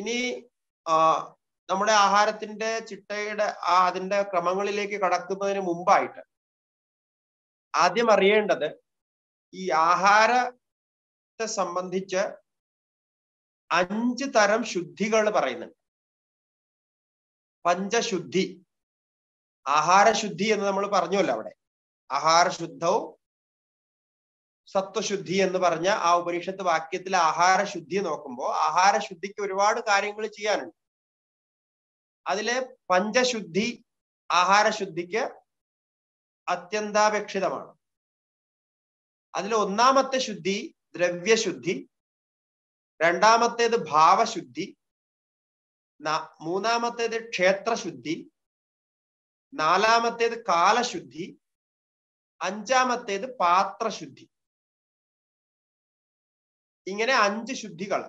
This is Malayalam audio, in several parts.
ഇനി ആ, നമ്മുടെ ആഹാരത്തിന്റെ ചിട്ടയുടെ ആ അതിന്റെ ക്രമങ്ങളിലേക്ക് കടക്കുന്നതിന് മുമ്പായിട്ട് ആദ്യം അറിയേണ്ടത് ഈ ആഹാരത്തെ സംബന്ധിച്ച് അഞ്ച് തരം ശുദ്ധികൾ പറയുന്നുണ്ട് പഞ്ചശുദ്ധി ആഹാരശുദ്ധി എന്ന് നമ്മൾ പറഞ്ഞല്ലോ അവിടെ ആഹാരശുദ്ധവും സത്വശുദ്ധി എന്ന് പറഞ്ഞ ആ ഉപനിഷത്ത് വാക്യത്തിൽ ആഹാരശുദ്ധി നോക്കുമ്പോൾ ആഹാരശുദ്ധിക്ക് ഒരുപാട് കാര്യങ്ങൾ ചെയ്യാനുണ്ട് അതിലെ പഞ്ചശുദ്ധി ആഹാരശുദ്ധിക്ക് അത്യന്താപേക്ഷിതമാണ് അതിൽ ഒന്നാമത്തെ ശുദ്ധി ദ്രവ്യശുദ്ധി രണ്ടാമത്തേത് ഭാവശുദ്ധി ന- മൂന്നാമത്തേത് ക്ഷേത്രശുദ്ധി നാലാമത്തേത് കാലശുദ്ധി അഞ്ചാമത്തേത് പാത്രശുദ്ധി ഇങ്ങനെ അഞ്ച് ശുദ്ധികൾ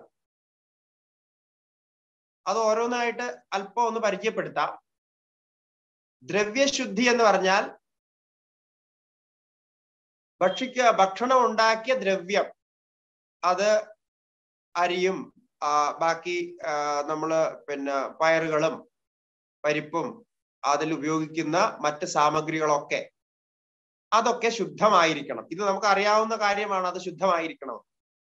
അത് ഓരോന്നായിട്ട് അല്പം ഒന്ന് പരിചയപ്പെടുത്താം ദ്രവ്യശുദ്ധി എന്ന് പറഞ്ഞാൽ ഭക്ഷിക്ക ഭക്ഷണം ഉണ്ടാക്കിയ ദ്രവ്യം അത് അരിയും ആ, ബാക്കി ആ, നമ്മള് പിന്നെ പയറുകളും പരിപ്പും അതിൽ ഉപയോഗിക്കുന്ന മറ്റ് സാമഗ്രികളൊക്കെ അതൊക്കെ ശുദ്ധമായിരിക്കണം ഇത് നമുക്ക് അറിയാവുന്ന കാര്യമാണ് അത് ശുദ്ധമായിരിക്കണം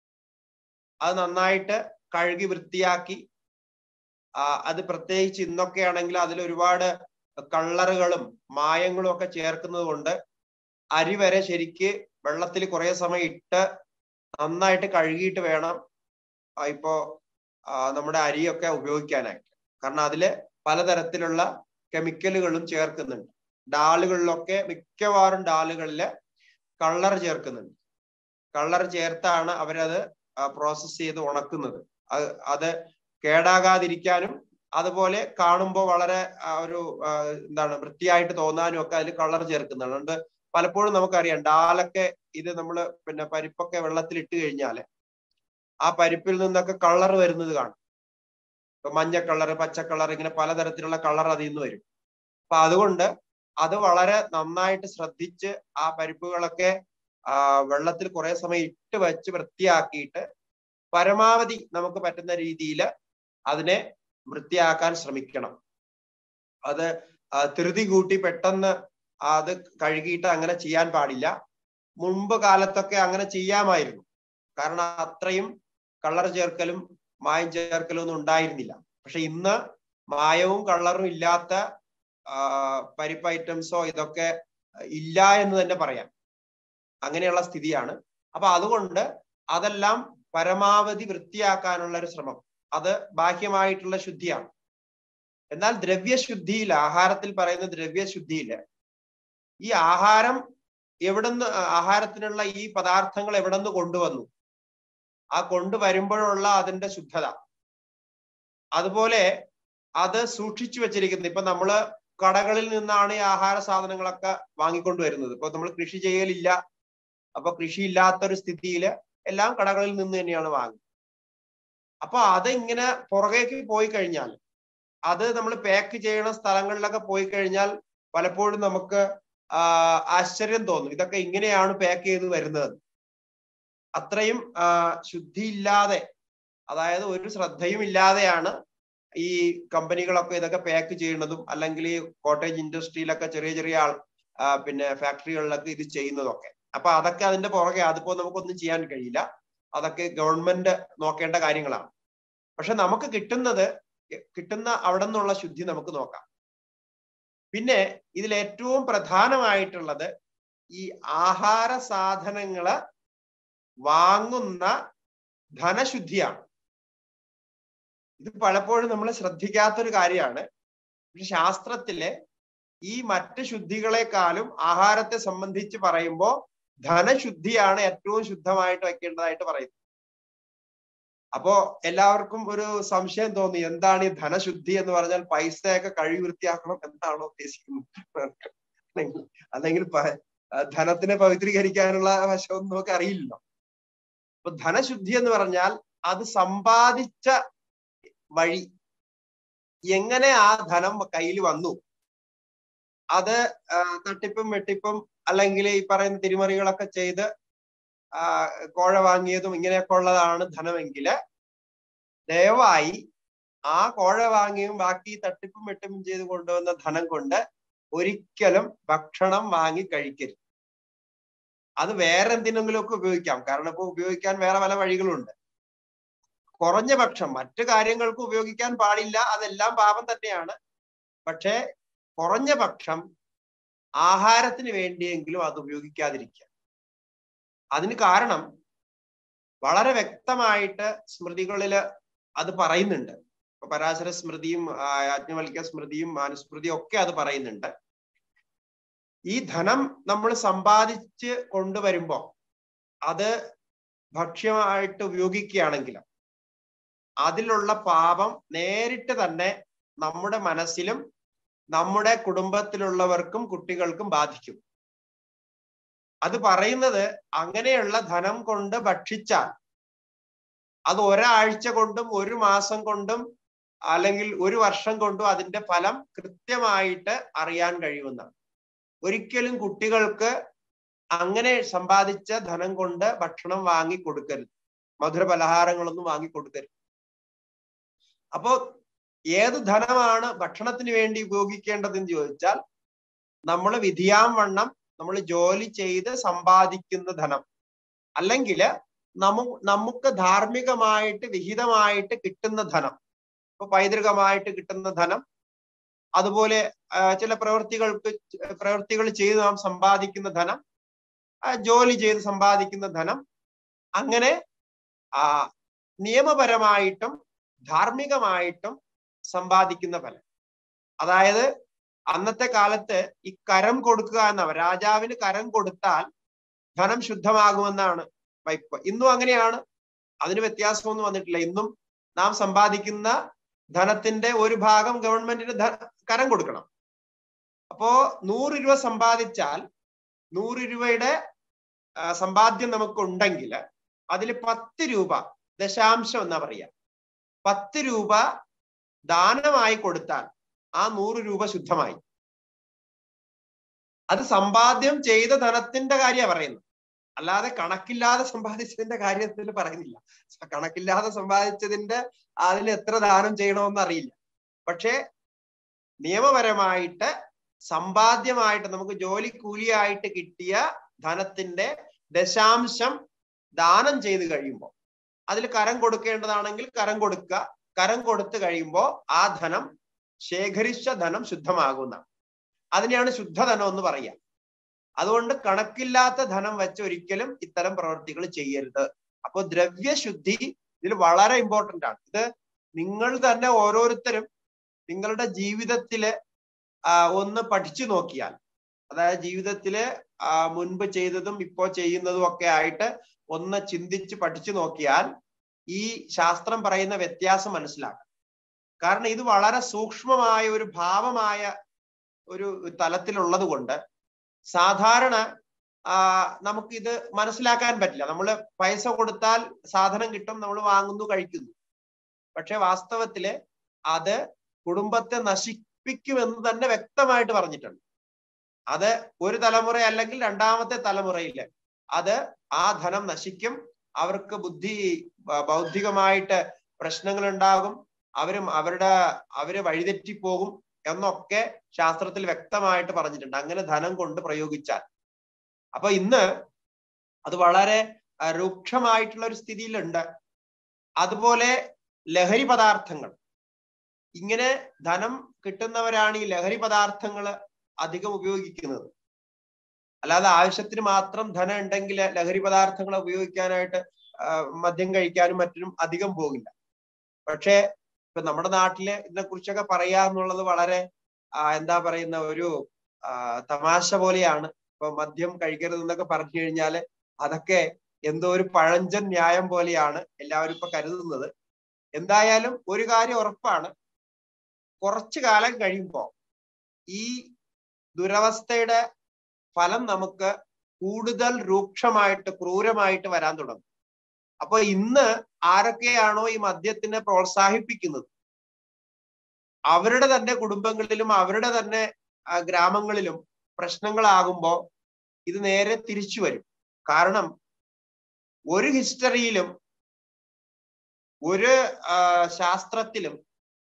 അത് നന്നായിട്ട് കഴുകി വൃത്തിയാക്കി ആ, അത് പ്രത്യേകിച്ച് ഇന്നൊക്കെ ആണെങ്കിൽ അതിൽ ഒരുപാട് കളറുകളും മായങ്ങളും ഒക്കെ ചേർക്കുന്നത് കൊണ്ട് അരി വരെ ശരിക്ക് വെള്ളത്തിൽ കുറെ സമയം ഇട്ട് നന്നായിട്ട് കഴുകിയിട്ട് വേണം ആ, ഇപ്പോ ആ, നമ്മുടെ അരിയൊക്കെ ഉപയോഗിക്കാനായിട്ട് കാരണം അതില് പലതരത്തിലുള്ള കെമിക്കലുകളും ചേർക്കുന്നുണ്ട് ഡാലുകളിലൊക്കെ മിക്കവാറും ഡാലുകളില് കളർ ചേർക്കുന്നുണ്ട് കളർ ചേർത്താണ് അവരത് പ്രോസസ് ചെയ്ത് ഉണക്കുന്നത് അത് അത് കേടാകാതിരിക്കാനും അതുപോലെ കാണുമ്പോൾ വളരെ ആ, ഒരു ആ, എന്താണ് വൃത്തിയായിട്ട് തോന്നാനും ഒക്കെ അതിൽ കളർ ചേർക്കുന്നുണ്ട് അതുകൊണ്ട് പലപ്പോഴും നമുക്കറിയാം ഡാലൊക്കെ ഇത് നമ്മൾ പിന്നെ പരിപ്പൊക്കെ വെള്ളത്തിൽ ഇട്ട് കഴിഞ്ഞാല് ആ പരിപ്പിൽ നിന്നൊക്കെ കളർ വരുന്നത് കാണും ഇപ്പൊ മഞ്ഞ കളർ പച്ച കളർ ഇങ്ങനെ പലതരത്തിലുള്ള കളർ അതിൽ നിന്ന് വരും അപ്പൊ അതുകൊണ്ട് അത് വളരെ നന്നായിട്ട് ശ്രദ്ധിച്ച് ആ പരിപ്പുകളൊക്കെ ആ വെള്ളത്തിൽ കുറെ സമയം ഇട്ട് വെച്ച് വൃത്തിയാക്കിയിട്ട് പരമാവധി നമുക്ക് പറ്റുന്ന രീതിയിൽ അതിനെ വൃത്തിയാക്കാൻ ശ്രമിക്കണം അത് ആ, ധൃതി കൂട്ടി പെട്ടെന്ന് അത് കഴുകിയിട്ട് അങ്ങനെ ചെയ്യാൻ പാടില്ല മുൻപ് കാലത്തൊക്കെ അങ്ങനെ ചെയ്യാമായിരുന്നു കാരണം അത്രയും കളർ ചേർക്കലും മായം ചേർക്കലും ഒന്നും ഉണ്ടായിരുന്നില്ല പക്ഷെ ഇന്ന് മായവും കളറും ഇല്ലാത്ത ആ, പരിപ്പ് ഐറ്റംസോ ഇതൊക്കെ ഇല്ല എന്ന് തന്നെ പറയാം അങ്ങനെയുള്ള സ്ഥിതിയാണ് അപ്പൊ അതുകൊണ്ട് അതെല്ലാം പരമാവധി വൃത്തിയാക്കാനുള്ള ഒരു ശ്രമം അത് ബാഹ്യമായിട്ടുള്ള ശുദ്ധിയാണ് എന്നാൽ ദ്രവ്യശുദ്ധിയിൽ ആഹാരത്തിൽ പറയുന്ന ദ്രവ്യശുദ്ധിയില് ഈ ആഹാരം എവിടുന്ന് ആഹാരത്തിനുള്ള ഈ പദാർത്ഥങ്ങൾ എവിടുന്ന് കൊണ്ടുവന്നു ആ കൊണ്ടുവരുമ്പോഴുള്ള അതിന്റെ ശുദ്ധത അതുപോലെ അത് സൂക്ഷിച്ചു വെച്ചിരിക്കുന്നത് ഇപ്പൊ നമ്മള് കടകളിൽ നിന്നാണ് ഈ ആഹാര സാധനങ്ങളൊക്കെ വാങ്ങിക്കൊണ്ടുവരുന്നത് ഇപ്പൊ നമ്മൾ കൃഷി ചെയ്യലില്ല അപ്പൊ കൃഷി ഇല്ലാത്തൊരു സ്ഥിതിയിൽ എല്ലാം കടകളിൽ നിന്ന് തന്നെയാണ് വാങ്ങുന്നത് അപ്പൊ അത് ഇങ്ങനെ പുറകേക്ക് പോയി കഴിഞ്ഞാൽ അത് നമ്മൾ പാക്ക് ചെയ്യണ സ്ഥലങ്ങളിലൊക്കെ പോയി കഴിഞ്ഞാൽ പലപ്പോഴും നമുക്ക് ആ, ആശ്ചര്യം തോന്നും ഇതൊക്കെ ഇങ്ങനെയാണ് പാക്ക് ചെയ്ത് വരുന്നത് അത്രയും ആ, ശുദ്ധിയില്ലാതെ അതായത് ഒരു ശ്രദ്ധയും ഇല്ലാതെയാണ് ഈ കമ്പനികളൊക്കെ ഇതൊക്കെ പാക്ക് ചെയ്യുന്നതും അല്ലെങ്കിൽ ഈ കോട്ടേജ് ഇൻഡസ്ട്രിയിലൊക്കെ ചെറിയ ചെറിയ ആൾ ആ, പിന്നെ ഫാക്ടറികളിലൊക്കെ ഇത് ചെയ്യുന്നതൊക്കെ അപ്പൊ അതൊക്കെ അതിന്റെ പുറകെ അതിപ്പോ നമുക്കൊന്നും ചെയ്യാൻ കഴിയില്ല അതൊക്കെ ഗവൺമെന്റ് നോക്കേണ്ട കാര്യങ്ങളാണ് പക്ഷെ നമുക്ക് കിട്ടുന്നത് കിട്ടുന്ന അവിടെ നിന്നുള്ള ശുദ്ധി നമുക്ക് നോക്കാം പിന്നെ ഇതിൽ ഏറ്റവും പ്രധാനമായിട്ടുള്ളത് ഈ ആഹാര സാധനങ്ങള് വാങ്ങുന്ന ധനശുദ്ധിയാണ് ഇത് പലപ്പോഴും നമ്മൾ ശ്രദ്ധിക്കാത്തൊരു കാര്യമാണ് പക്ഷെ ശാസ്ത്രത്തിലെ ഈ മറ്റ് ശുദ്ധികളെക്കാളും ആഹാരത്തെ സംബന്ധിച്ച് പറയുമ്പോൾ ധനശുദ്ധിയാണ് ഏറ്റവും ശുദ്ധമായിട്ട് വെക്കേണ്ടതായിട്ട് പറയുന്നത് അപ്പോ എല്ലാവർക്കും ഒരു സംശയം തോന്നി എന്താണ് ഈ ധനശുദ്ധി എന്ന് പറഞ്ഞാൽ പൈസയൊക്കെ കഴി വൃത്തിയാക്കണം എന്നാണോ ഉദ്ദേശിക്കുന്നത് അല്ലെങ്കിൽ അല്ലെങ്കിൽ പ- ധനത്തിനെ പവിത്രീകരിക്കാനുള്ള വശമൊന്നും നമുക്ക് അറിയില്ലല്ലോ അപ്പൊ ധനശുദ്ധി എന്ന് പറഞ്ഞാൽ അത് സമ്പാദിച്ച വഴി എങ്ങനെ ആ ധനം കയ്യിൽ വന്നു അത് ആ, തട്ടിപ്പും വെട്ടിപ്പും അല്ലെങ്കിൽ ഈ പറയുന്ന തിരിമറികളൊക്കെ ചെയ്ത് ആ, കോഴ വാങ്ങിയതും ഇങ്ങനെയൊക്കെ ഉള്ളതാണ് ധനമെങ്കിൽ ദയവായി ആ കോഴ വാങ്ങിയും ബാക്കി തട്ടിപ്പും വെട്ടും ചെയ്ത് കൊണ്ടുവന്ന ധനം കൊണ്ട് ഒരിക്കലും ഭക്ഷണം വാങ്ങി കഴിക്കരുത് അത് വേറെ എന്തിനെങ്കിലുമൊക്കെ ഉപയോഗിക്കാം കാരണം ഇപ്പൊ ഉപയോഗിക്കാൻ വേറെ പല വഴികളുണ്ട് കുറഞ്ഞ പക്ഷം മറ്റു കാര്യങ്ങൾക്ക് ഉപയോഗിക്കാൻ പാടില്ല അതെല്ലാം പാപം തന്നെയാണ് പക്ഷേ കുറഞ്ഞ പക്ഷം ആഹാരത്തിന് വേണ്ടിയെങ്കിലും അത് ഉപയോഗിക്കാതിരിക്കുക അതിന് കാരണം വളരെ വ്യക്തമായിട്ട് സ്മൃതികളിൽ അത് പറയുന്നുണ്ട് ഇപ്പൊ പരാശര സ്മൃതിയും യാജ്ഞവൽക്യ സ്മൃതിയും മാനുസ്മൃതിയും ഒക്കെ അത് പറയുന്നുണ്ട് ഈ ധനം നമ്മൾ സമ്പാദിച്ച് കൊണ്ടുവരുമ്പോ അത് ഭക്ഷ്യമായിട്ട് ഉപയോഗിക്കുകയാണെങ്കിൽ അതിലുള്ള പാപം നേരിട്ട് തന്നെ നമ്മുടെ മനസ്സിലും നമ്മുടെ കുടുംബത്തിലുള്ളവർക്കും കുട്ടികൾക്കും ബാധിക്കും അത് പറയുന്നത് അങ്ങനെയുള്ള ധനം കൊണ്ട് ഭക്ഷിച്ചാൽ അത് ഒരാഴ്ച കൊണ്ടും ഒരു മാസം കൊണ്ടും അല്ലെങ്കിൽ ഒരു വർഷം കൊണ്ടും അതിന്റെ ഫലം കൃത്യമായിട്ട് അറിയാൻ കഴിയുമെന്നാണ് ഒരിക്കലും കുട്ടികൾക്ക് അങ്ങനെ സമ്പാദിച്ച ധനം കൊണ്ട് ഭക്ഷണം വാങ്ങി കൊടുക്കരുത് മധുര പലഹാരങ്ങളൊന്നും വാങ്ങി കൊടുക്കരുത് അപ്പോ ഏത് ധനമാണ് ഭക്ഷണത്തിന് വേണ്ടി ഉപയോഗിക്കേണ്ടതെന്ന് ചോദിച്ചാൽ നമ്മൾ വിധിയാം വണ്ണം നമ്മൾ ജോലി ചെയ്ത് സമ്പാദിക്കുന്ന ധനം അല്ലെങ്കിൽ നമു നമുക്ക് ധാർമ്മികമായിട്ട് വിഹിതമായിട്ട് കിട്ടുന്ന ധനം ഇപ്പൊ പൈതൃകമായിട്ട് കിട്ടുന്ന ധനം അതുപോലെ ചില പ്രവൃത്തികൾക്ക് പ്രവൃത്തികൾ ചെയ്ത് നാം സമ്പാദിക്കുന്ന ധനം ജോലി ചെയ്ത് സമ്പാദിക്കുന്ന ധനം അങ്ങനെ ആ നിയമപരമായിട്ടും ധാർമ്മികമായിട്ടും സമ്പാദിക്കുന്ന ഫലം അതായത് അന്നത്തെ കാലത്ത് ഈ കരം കൊടുക്കുക എന്നവ രാജാവിന് കരം കൊടുത്താൽ ധനം ശുദ്ധമാകുമെന്നാണ് വൈപ്പ് ഇന്നും അങ്ങനെയാണ് അതിന് വ്യത്യാസമൊന്നും വന്നിട്ടില്ല ഇന്നും നാം സമ്പാദിക്കുന്ന ധനത്തിന്റെ ഒരു ഭാഗം ഗവൺമെന്റിന് കരം കൊടുക്കണം അപ്പോ നൂറ് രൂപ സമ്പാദിച്ചാൽ നൂറ് രൂപയുടെ സമ്പാദ്യം നമുക്ക് ഉണ്ടെങ്കിൽ അതിൽ പത്ത് രൂപ ദശാംശം എന്നാ പറയാ പത്ത് രൂപ ദാനമായി കൊടുത്താൽ ആ നൂറ് രൂപ ശുദ്ധമായി അത് സമ്പാദ്യം ചെയ്ത ധനത്തിന്റെ കാര്യമാണ് പറയുന്നത് അല്ലാതെ കണക്കില്ലാതെ സമ്പാദിച്ചതിന്റെ കാര്യത്തിൽ പറയുന്നില്ല കണക്കില്ലാതെ സമ്പാദിച്ചതിന്റെ അതിൽ എത്ര ദാനം ചെയ്യണമെന്ന് അറിയില്ല പക്ഷേ നിയമപരമായിട്ട് സമ്പാദ്യമായിട്ട് നമുക്ക് ജോലി കൂലിയായിട്ട് കിട്ടിയ ധനത്തിന്റെ ദശാംശം ദാനം ചെയ്ത് കഴിയുമ്പോൾ അതിൽ കരം കൊടുക്കേണ്ടതാണെങ്കിൽ കരം കൊടുക്കുക കരം കൊടുത്തു കഴിയുമ്പോൾ ആ ധനം ശേഖരിച്ച ധനം ശുദ്ധമാകുന്നതാണ് അതിനെയാണ് ശുദ്ധധനം എന്ന് പറയുക അതുകൊണ്ട് കണക്കില്ലാത്ത ധനം വെച്ച് ഒരിക്കലും ഇത്തരം പ്രവർത്തികൾ ചെയ്യരുത് അപ്പൊ ദ്രവ്യശുദ്ധി ഇതിൽ വളരെ ഇമ്പോർട്ടന്റ് ആണ് ഇത് നിങ്ങൾ തന്നെ ഓരോരുത്തരും നിങ്ങളുടെ ജീവിതത്തില് ഒന്ന് പഠിച്ചു നോക്കിയാൽ അതായത് ജീവിതത്തില് മുൻപ് ചെയ്തതും ഇപ്പോ ചെയ്യുന്നതും ഒക്കെ ആയിട്ട് ഒന്ന് ചിന്തിച്ച് പഠിച്ചു നോക്കിയാൽ ഈ ശാസ്ത്രം പറയുന്ന വ്യത്യാസം മനസ്സിലാക്കാം കാരണം ഇത് വളരെ സൂക്ഷ്മമായ ഒരു ഭാവമായ ഒരു തലത്തിലുള്ളത് കൊണ്ട് സാധാരണ നമുക്ക് ഇത് മനസ്സിലാക്കാൻ പറ്റില്ല നമ്മൾ പൈസ കൊടുത്താൽ സാധനം കിട്ടും നമ്മൾ വാങ്ങുന്നു കഴിക്കുന്നു പക്ഷെ വാസ്തവത്തില് അത് കുടുംബത്തെ നശിപ്പിക്കുമെന്ന് തന്നെ വ്യക്തമായിട്ട് പറഞ്ഞിട്ടുണ്ട് അത് ഒരു തലമുറ അല്ലെങ്കിൽ രണ്ടാമത്തെ തലമുറയില് അത് ആ ധനം നശിക്കും അവർക്ക് ബുദ്ധി ബൗദ്ധികമായിട്ട് പ്രശ്നങ്ങൾ ഉണ്ടാകും അവരും അവരുടെ അവര് വഴിതെറ്റിപ്പോകും എന്നൊക്കെ ശാസ്ത്രത്തിൽ വ്യക്തമായിട്ട് പറഞ്ഞിട്ടുണ്ട് അങ്ങനെ ധനം കൊണ്ട് പ്രയോഗിച്ചാൽ അപ്പൊ ഇന്ന് അത് വളരെ രൂക്ഷമായിട്ടുള്ള ഒരു സ്ഥിതിയിലുണ്ട് അതുപോലെ ലഹരി പദാർത്ഥങ്ങൾ ഇങ്ങനെ ധനം കിട്ടുന്നവരാണ് ഈ ലഹരി പദാർത്ഥങ്ങൾ അധികം ഉപയോഗിക്കുന്നത് അല്ലാതെ ആവശ്യത്തിന് മാത്രം ധനം ഉണ്ടെങ്കിൽ ലഹരി പദാർത്ഥങ്ങൾ ഉപയോഗിക്കാനായിട്ട് മദ്യം കഴിക്കാനും മറ്റിനും അധികം പോകില്ല പക്ഷേ ഇപ്പൊ നമ്മുടെ നാട്ടില് ഇതിനെ കുറിച്ചൊക്കെ പറയാ എന്നുള്ളത് വളരെ എന്താ പറയുന്ന ഒരു തമാശ പോലെയാണ് ഇപ്പൊ മദ്യം കഴിക്കരുത് എന്നൊക്കെ പറഞ്ഞു കഴിഞ്ഞാല് അതൊക്കെ എന്തോ ഒരു പഴഞ്ചൻ ന്യായം പോലെയാണ് എല്ലാവരും ഇപ്പൊ കരുതുന്നത് എന്തായാലും ഒരു കാര്യം ഉറപ്പാണ് കുറച്ചു കാലം കഴിയുമ്പോൾ ഈ ദുരവസ്ഥയുടെ ഫലം നമുക്ക് കൂടുതൽ രൂക്ഷമായിട്ട് ക്രൂരമായിട്ട് വരാൻ തുടങ്ങും അപ്പൊ ഇന്ന് ആരൊക്കെയാണോ ഈ മദ്യത്തിനെ പ്രോത്സാഹിപ്പിക്കുന്നത് അവരുടെ തന്നെ കുടുംബങ്ങളിലും അവരുടെ തന്നെ ഗ്രാമങ്ങളിലും പ്രശ്നങ്ങളാകുമ്പോൾ ഇത് നേരെ തിരിച്ചു വരും കാരണം ഒരു ഹിസ്റ്ററിയിലും ഒരു ശാസ്ത്രത്തിലും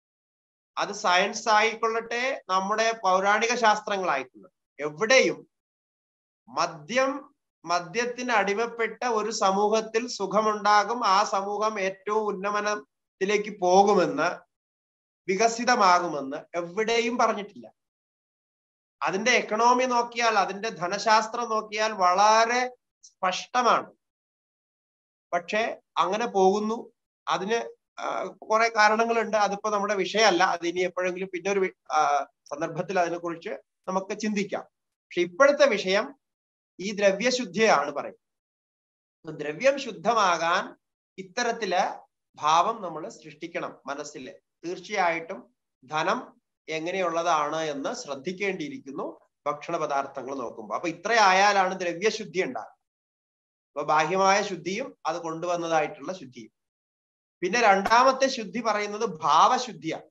അത് സയൻസ് ആയിക്കൊള്ളട്ടെ നമ്മുടെ പൗരാണിക ശാസ്ത്രങ്ങളായിക്കൊള്ളട്ടെ എവിടെയും മദ്യം മദ്യത്തിന് അടിമപ്പെട്ട ഒരു സമൂഹത്തിൽ സുഖമുണ്ടാകും ആ സമൂഹം ഏറ്റവും ഉന്നമനത്തിലേക്ക് പോകുമെന്ന് വികസിതമാകുമെന്ന് എവിടെയും പറഞ്ഞിട്ടില്ല അതിന്റെ എക്കണോമി നോക്കിയാൽ അതിന്റെ ധനശാസ്ത്രം നോക്കിയാൽ വളരെ സ്പഷ്ടമാണ് പക്ഷെ അങ്ങനെ പോകുന്നു അതിന് കുറെ കാരണങ്ങളുണ്ട് അതിപ്പോ നമ്മുടെ വിഷയമല്ല അത് ഇനി എപ്പോഴെങ്കിലും പിന്നെ ഒരു സന്ദർഭത്തിൽ അതിനെക്കുറിച്ച് നമുക്ക് ചിന്തിക്കാം പക്ഷെ ഇപ്പോഴത്തെ വിഷയം ഈ ദ്രവ്യശുദ്ധിയാണ് പറയുന്നത് ദ്രവ്യം ശുദ്ധമാകാൻ ഇത്തരത്തില് ഭാവം നമ്മൾ സൃഷ്ടിക്കണം മനസ്സിൽ തീർച്ചയായിട്ടും ധനം എങ്ങനെയുള്ളതാണ് എന്ന് ശ്രദ്ധിക്കേണ്ടിയിരിക്കുന്നു ഭക്ഷണ പദാർത്ഥങ്ങൾ നോക്കുമ്പോൾ അപ്പൊ ഇത്രയായാലാണ് ദ്രവ്യശുദ്ധി ഉണ്ടാകുക അപ്പൊ ബാഹ്യമായ ശുദ്ധിയും അത് കൊണ്ടുവന്നതായിട്ടുള്ള ശുദ്ധിയും പിന്നെ രണ്ടാമത്തെ ശുദ്ധി പറയുന്നത് ഭാവശുദ്ധിയാണ്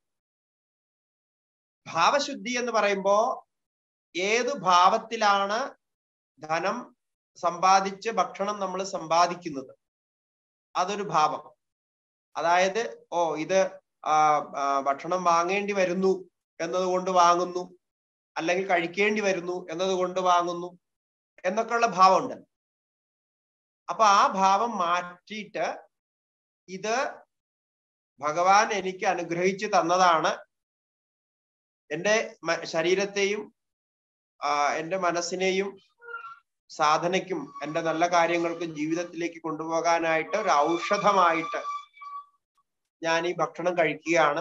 ഭാവശുദ്ധി എന്ന് പറയുമ്പോ ഏത് ഭാവത്തിലാണ് ധനം സമ്പാദിച്ച് ഭക്ഷണം നമ്മൾ സമ്പാദിക്കുന്നത് അതൊരു ഭാവം അതായത് ഓ ഇത് ഭക്ഷണം വാങ്ങേണ്ടി വരുന്നു എന്നതുകൊണ്ട് വാങ്ങുന്നു അല്ലെങ്കിൽ കഴിക്കേണ്ടി വരുന്നു എന്നതുകൊണ്ട് വാങ്ങുന്നു എന്നൊക്കെയുള്ള ഭാവമുണ്ട് അപ്പൊ ആ ഭാവം മാറ്റിയിട്ട് ഇത് ഭഗവാൻ എനിക്ക് അനുഗ്രഹിച്ചു തന്നതാണ് എൻ്റെ ശരീരത്തെയും എൻ്റെ മനസ്സിനെയും സാധനയ്ക്കും എൻ്റെ നല്ല കാര്യങ്ങൾക്കും ജീവിതത്തിലേക്ക് കൊണ്ടുപോകാനായിട്ട് ഒരു ഔഷധമായിട്ട് ഞാൻ ഈ ഭക്ഷണം കഴിക്കുകയാണ്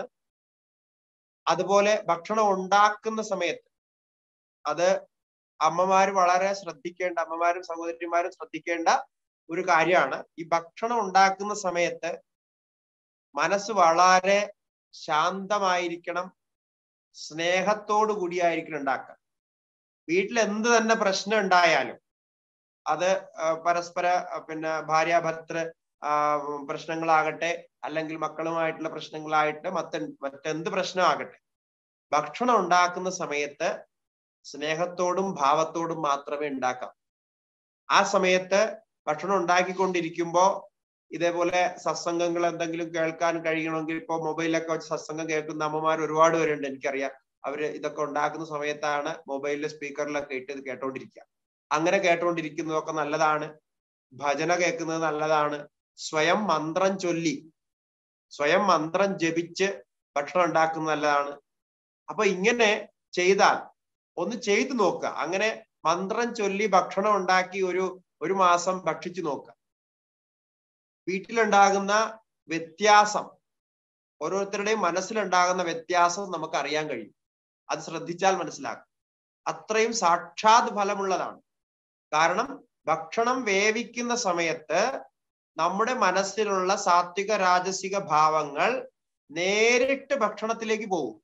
അതുപോലെ ഭക്ഷണം ഉണ്ടാക്കുന്ന സമയത്ത് അത് അമ്മമാര് വളരെ ശ്രദ്ധിക്കേണ്ട അമ്മമാരും സഹോദരിമാരും ശ്രദ്ധിക്കേണ്ട ഒരു കാര്യമാണ് ഈ ഭക്ഷണം ഉണ്ടാക്കുന്ന സമയത്ത് മനസ്സ് വളരെ ശാന്തമായിരിക്കണം സ്നേഹത്തോടു കൂടിയായിരിക്കണം ഉണ്ടാക്കുക വീട്ടിൽ എന്ത് തന്നെ പ്രശ്നം ഉണ്ടായാലും അത് പരസ്പര പിന്നെ ഭാര്യാഭർത്തൃ പ്രശ്നങ്ങളാകട്ടെ അല്ലെങ്കിൽ മക്കളുമായിട്ടുള്ള പ്രശ്നങ്ങളായിട്ട് മറ്റ് മറ്റെന്ത് പ്രശ്നമാകട്ടെ ഭക്ഷണം ഉണ്ടാക്കുന്ന സമയത്ത് സ്നേഹത്തോടും ഭാവത്തോടും മാത്രമേ ഉണ്ടാക്കാം ആ സമയത്ത് ഭക്ഷണം ഉണ്ടാക്കിക്കൊണ്ടിരിക്കുമ്പോ ഇതേപോലെ സത്സംഗങ്ങൾ എന്തെങ്കിലും കേൾക്കാൻ കഴിയണമെങ്കിൽ ഇപ്പൊ മൊബൈലൊക്കെ വെച്ച് സത്സംഗം കേൾക്കുന്ന അമ്മമാർ ഒരുപാട് പേരുണ്ട് എനിക്കറിയാം അവര് ഇതൊക്കെ ഉണ്ടാക്കുന്ന സമയത്താണ് മൊബൈലിലെ സ്പീക്കറിലൊക്കെ ഇട്ട് ഇത് കേട്ടോണ്ടിരിക്കുക അങ്ങനെ കേട്ടോണ്ടിരിക്കുന്നതൊക്കെ നല്ലതാണ് ഭജന കേൾക്കുന്നത് നല്ലതാണ് സ്വയം മന്ത്രം ചൊല്ലി സ്വയം മന്ത്രം ജപിച്ച് ഭക്ഷണം ഉണ്ടാക്കുന്നത് നല്ലതാണ് അപ്പൊ ഇങ്ങനെ ചെയ്താൽ ഒന്ന് ചെയ്തു നോക്കുക അങ്ങനെ മന്ത്രം ചൊല്ലി ഭക്ഷണം ഉണ്ടാക്കി ഒരു ഒരു മാസം ഭക്ഷിച്ചു നോക്കുക വീട്ടിലുണ്ടാകുന്ന വ്യത്യാസം ഓരോരുത്തരുടെയും മനസ്സിലുണ്ടാകുന്ന വ്യത്യാസം നമുക്ക് അറിയാൻ കഴിയും അത് ശ്രദ്ധിച്ചാൽ മനസ്സിലാക്കും അത്രയും സാക്ഷാത് ഫലമുള്ളതാണ് കാരണം ഭക്ഷണം വേവിക്കുന്ന സമയത്ത് നമ്മുടെ മനസ്സിലുള്ള സാത്വിക രാജസിക ഭാവങ്ങൾ നേരിട്ട് ഭക്ഷണത്തിലേക്ക് പോകും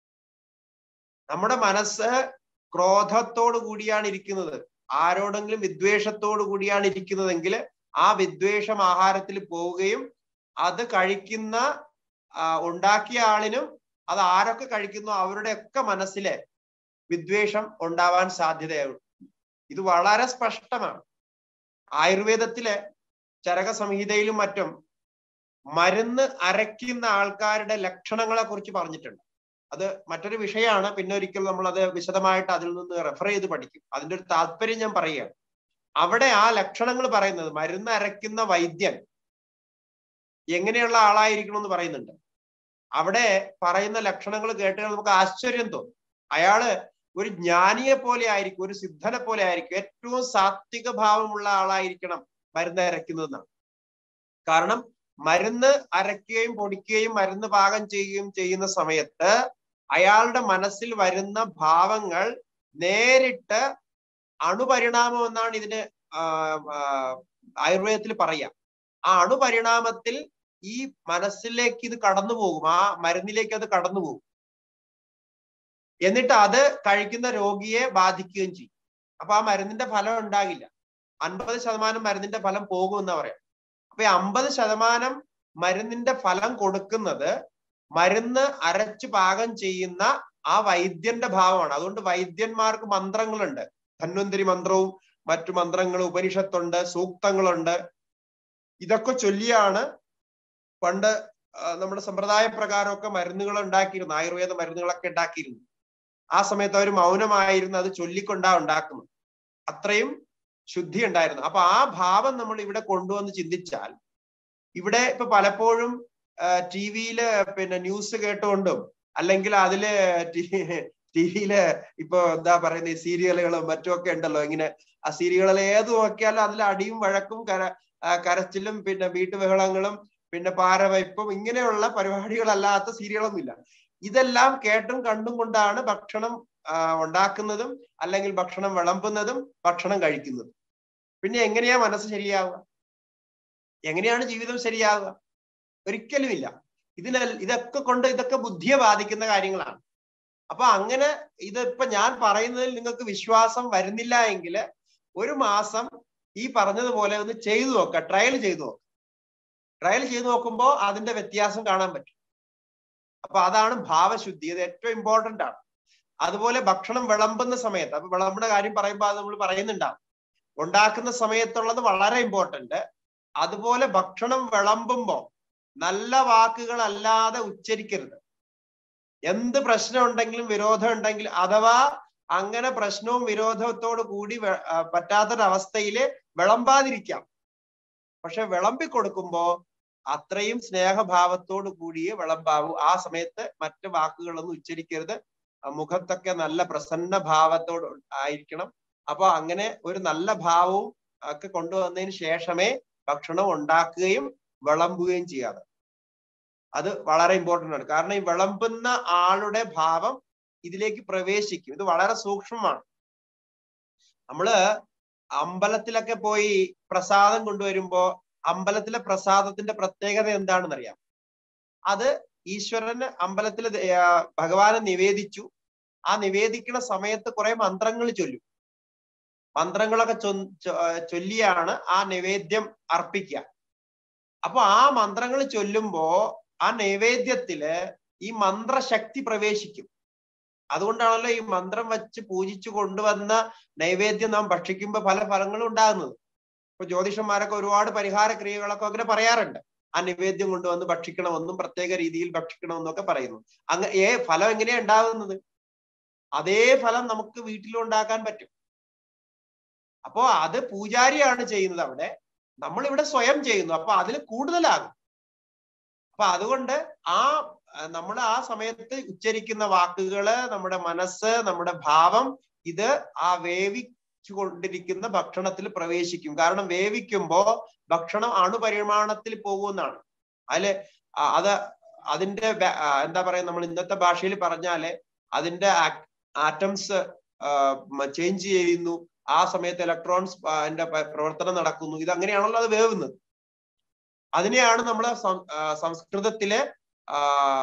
നമ്മുടെ മനസ്സ് ക്രോധത്തോടു കൂടിയാണ് ഇരിക്കുന്നത് ആരോടെങ്കിലും വിദ്വേഷത്തോടു കൂടിയാണ് ഇരിക്കുന്നതെങ്കിൽ ആ വിദ്വേഷം ആഹാരത്തിൽ പോവുകയും അത് കഴിക്കുന്ന ഉണ്ടാക്കിയ ആളിനും അത് ആരൊക്കെ കഴിക്കുന്നു അവരുടെ ഒക്കെ മനസ്സിലെ വിദ്വേഷം ഉണ്ടാവാൻ സാധ്യതയുണ്ട് ഇത് വളരെ സ്പഷ്ടമാണ് ആയുർവേദത്തിലെ ചരക സംഹിതയിലും മറ്റും മരുന്ന് അരയ്ക്കുന്ന ആൾക്കാരുടെ ലക്ഷണങ്ങളെ കുറിച്ച് പറഞ്ഞിട്ടുണ്ട് അത് മറ്റൊരു വിഷയമാണ് പിന്നെ ഒരിക്കൽ നമ്മൾ അത് വിശദമായിട്ട് അതിൽ നിന്ന് റെഫർ ചെയ്ത് പഠിക്കും അതിന്റെ ഒരു താല്പര്യം ഞാൻ പറയുകയാണ് അവിടെ ആ ലക്ഷണങ്ങൾ പറയുന്നത് മരുന്ന് അരയ്ക്കുന്ന വൈദ്യൻ എങ്ങനെയുള്ള ആളായിരിക്കണം എന്ന് പറയുന്നുണ്ട് അവിടെ പറയുന്ന ലക്ഷണങ്ങൾ കേട്ടാൽ നമുക്ക് ആശ്ചര്യം തോന്നും അയാള് ഒരു ജ്ഞാനിയെ പോലെ ആയിരിക്കും ഒരു സിദ്ധനെ പോലെ ആയിരിക്കും ഏറ്റവും സാത്വിക ഭാവമുള്ള ആളായിരിക്കണം മരുന്ന് അരയ്ക്കുന്നതെന്നാണ് കാരണം മരുന്ന് അരയ്ക്കുകയും പൊടിക്കുകയും മരുന്ന് പാകം ചെയ്യുകയും ചെയ്യുന്ന സമയത്ത് അയാളുടെ മനസ്സിൽ വരുന്ന ഭാവങ്ങൾ നേരിട്ട് അണുപരിണാമം എന്നാണ് ഇതിന് ആയുർവേദത്തിൽ പറയുക ആ അണുപരിണാമത്തിൽ ഈ മനസ്സിലേക്ക് ഇത് കടന്നു പോകും ആ മരുന്നിലേക്ക് അത് കടന്നു പോകും എന്നിട്ട് അത് കഴിക്കുന്ന രോഗിയെ ബാധിക്കുകയും ചെയ്യും അപ്പൊ ആ മരുന്നിന്റെ ഫലം ഉണ്ടാകില്ല അൻപത് ശതമാനം മരുന്നിന്റെ ഫലം പോകുമെന്നാ പറയാം അപ്പൊ ഈ അമ്പത് ശതമാനം മരുന്നിന്റെ ഫലം കൊടുക്കുന്നത് മരുന്ന് അരച്ച് പാകം ചെയ്യുന്ന ആ വൈദ്യന്റെ ഭാവമാണ് അതുകൊണ്ട് വൈദ്യന്മാർക്ക് മന്ത്രങ്ങളുണ്ട് ധന്വന്തരി മന്ത്രവും മറ്റു മന്ത്രങ്ങളും ഉപനിഷത്തുണ്ട് സൂക്തങ്ങളുണ്ട് ഇതൊക്കെ ചൊല്ലിയാണ് പണ്ട് ആ, നമ്മുടെ സമ്പ്രദായ പ്രകാരമൊക്കെ മരുന്നുകൾ ഉണ്ടാക്കിയിരുന്നു ആയുർവേദ മരുന്നുകളൊക്കെ ഉണ്ടാക്കിയിരുന്നു ആ സമയത്ത് അവർ മൗനമായിരുന്നു അത് ചൊല്ലിക്കൊണ്ടാ ഉണ്ടാക്കുന്നത് അത്രയും ശുദ്ധി ഉണ്ടായിരുന്നു അപ്പൊ ആ ഭാവം നമ്മൾ ഇവിടെ കൊണ്ടുവന്ന് ചിന്തിച്ചാൽ ഇവിടെ ഇപ്പൊ പലപ്പോഴും ടി വിയില് പിന്നെ ന്യൂസ് കേട്ടുകൊണ്ടും അല്ലെങ്കിൽ അതില് ടി വിയില് ഇപ്പൊ എന്താ പറയുന്ന ഈ സീരിയലുകളും മറ്റുമൊക്കെ ഉണ്ടല്ലോ ഇങ്ങനെ ആ സീരിയലുകൾ ഏത് നോക്കിയാലും അതിൽ അടിയും വഴക്കും കര ആ, കരച്ചിലും പിന്നെ വീട്ടുബഹളങ്ങളും പിന്നെ പാരവയ്പ്പും ഇങ്ങനെയുള്ള പരിപാടികളല്ലാത്ത സീരിയലൊന്നുമില്ല ഇതെല്ലാം കേട്ടും കണ്ടും കൊണ്ടാണ് ഭക്ഷണം ആ, ഉണ്ടാക്കുന്നതും അല്ലെങ്കിൽ ഭക്ഷണം വിളമ്പുന്നതും ഭക്ഷണം കഴിക്കുന്നതും പിന്നെ എങ്ങനെയാ മനസ്സ് ശരിയാവുക എങ്ങനെയാണ് ജീവിതം ശരിയാവുക ഒരിക്കലുമില്ല ഇതിനെ ഇതൊക്കെ കൊണ്ട് ഇതൊക്കെ ബുദ്ധിയെ ബാധിക്കുന്ന കാര്യങ്ങളാണ് അപ്പൊ അങ്ങനെ ഇതിപ്പോ ഞാൻ പറയുന്നതിൽ നിങ്ങൾക്ക് വിശ്വാസം വരുന്നില്ല എങ്കിൽ ഒരു മാസം ഈ പറഞ്ഞതുപോലെ ഒന്ന് ചെയ്തു നോക്കുക ട്രയൽ ചെയ്തു നോക്കുക ട്രയൽ ചെയ്തു നോക്കുമ്പോൾ അതിന്റെ വ്യത്യാസം കാണാൻ പറ്റും അപ്പൊ അതാണ് ഭാവശുദ്ധി ഇത് ഏറ്റവും ഇമ്പോർട്ടന്റ് ആണ് അതുപോലെ ഭക്ഷണം വിളമ്പുന്ന സമയത്ത് അപ്പൊ വിളമ്പുന്ന കാര്യം പറയുമ്പോൾ അത് നമ്മൾ പറയുന്നുണ്ടാവും ഉണ്ടാക്കുന്ന സമയത്തുള്ളത് വളരെ ഇമ്പോർട്ടന്റ് അതുപോലെ ഭക്ഷണം വിളമ്പുമ്പോൾ നല്ല വാക്കുകൾ അല്ലാതെ ഉച്ചരിക്കരുത് എന്ത് പ്രശ്നം ഉണ്ടെങ്കിലും വിരോധം ഉണ്ടെങ്കിലും അഥവാ അങ്ങനെ പ്രശ്നവും വിരോധത്തോട് കൂടി വെ- ആ, പറ്റാത്തൊരവസ്ഥയില് വിളമ്പാതിരിക്കാം പക്ഷെ വിളമ്പി കൊടുക്കുമ്പോ അത്രയും സ്നേഹഭാവത്തോട് കൂടിയേ വിളമ്പാവൂ ആ സമയത്ത് മറ്റു വാക്കുകളൊന്നും ഉച്ചരിക്കരുത് ആ മുഖത്തൊക്കെ നല്ല പ്രസന്ന ഭാവത്തോട് ആയിരിക്കണം അപ്പൊ അങ്ങനെ ഒരു നല്ല ഭാവവും ഒക്കെ കൊണ്ടുവന്നതിന് ശേഷമേ ഭക്ഷണം ഉണ്ടാക്കുകയും വിളമ്പുകയും ചെയ്യാതെ അത് വളരെ ഇമ്പോർട്ടന്റ് ആണ് കാരണം ഈ വിളമ്പുന്ന ആളുടെ ഭാവം ഇതിലേക്ക് പ്രവേശിക്കും ഇത് വളരെ സൂക്ഷ്മമാണ് നമ്മള് അമ്പലത്തിലൊക്കെ പോയി പ്രസാദം കൊണ്ടുവരുമ്പോ അമ്പലത്തിലെ പ്രസാദത്തിന്റെ പ്രത്യേകത എന്താണെന്ന് അറിയാം അത് ഈശ്വരന് അമ്പലത്തിൽ ഭഗവാനെ നിവേദിച്ചു ആ നിവേദിക്കുന്ന സമയത്ത് കുറെ മന്ത്രങ്ങൾ ചൊല്ലും മന്ത്രങ്ങളൊക്കെ ചൊ- ചൊ- ആ, ചൊല്ലിയാണ് ആ നിവേദ്യം അർപ്പിക്കുക അപ്പൊ ആ മന്ത്രങ്ങൾ ചൊല്ലുമ്പോ ആ നൈവേദ്യത്തില് ഈ മന്ത്രശക്തി പ്രവേശിക്കും അതുകൊണ്ടാണല്ലോ ഈ മന്ത്രം വെച്ച് പൂജിച്ചു കൊണ്ടുവന്ന നൈവേദ്യം നാം ഭക്ഷിക്കുമ്പോൾ പല ഫലങ്ങളും ഉണ്ടാകുന്നത് ഇപ്പൊ ജ്യോതിഷന്മാരൊക്കെ ഒരുപാട് പരിഹാര ക്രിയകളൊക്കെ അങ്ങനെ പറയാറുണ്ട് ആ നിവേദ്യം കൊണ്ടുവന്ന് ഭക്ഷിക്കണമെന്നും പ്രത്യേക രീതിയിൽ ഭക്ഷിക്കണമെന്നും ഒക്കെ പറയുന്നു അങ്ങ ഏ ഫലം എങ്ങനെയാ ഉണ്ടാകുന്നത് അതേ ഫലം നമുക്ക് വീട്ടിലും ഉണ്ടാക്കാൻ പറ്റും അപ്പോ അത് പൂജാരിയാണ് ചെയ്യുന്നത് അവിടെ നമ്മൾ ഇവിടെ സ്വയം ചെയ്യുന്നു അപ്പൊ അതിൽ കൂടുതലാകും അപ്പൊ അതുകൊണ്ട് ആ നമ്മൾ ആ സമയത്ത് ഉച്ചരിക്കുന്ന വാക്കുകള് നമ്മുടെ മനസ്സ് നമ്മുടെ ഭാവം ഇത് ആ വേവിച്ചു കൊണ്ടിരിക്കുന്ന ഭക്ഷണത്തിൽ പ്രവേശിക്കും കാരണം വേവിക്കുമ്പോ ഭക്ഷണം അണുപരിമാണത്തിൽ പോകുമെന്നാണ് അതില് ആ, അത് അതിന്റെ ബ- ആ, എന്താ പറയാ നമ്മൾ ഇന്നത്തെ ഭാഷയിൽ പറഞ്ഞാല് അതിന്റെ ആറ്റംസ് ചേഞ്ച് ചെയ്യുന്നു ആ സമയത്ത് ഇലക്ട്രോൺസ് അതിന്റെ പ- പ്രവർത്തനം നടക്കുന്നു ഇത് അങ്ങനെയാണല്ലോ അത് വേവുന്നത് അതിനെയാണ് നമ്മൾ സംസ്കൃതത്തിലെ ആ,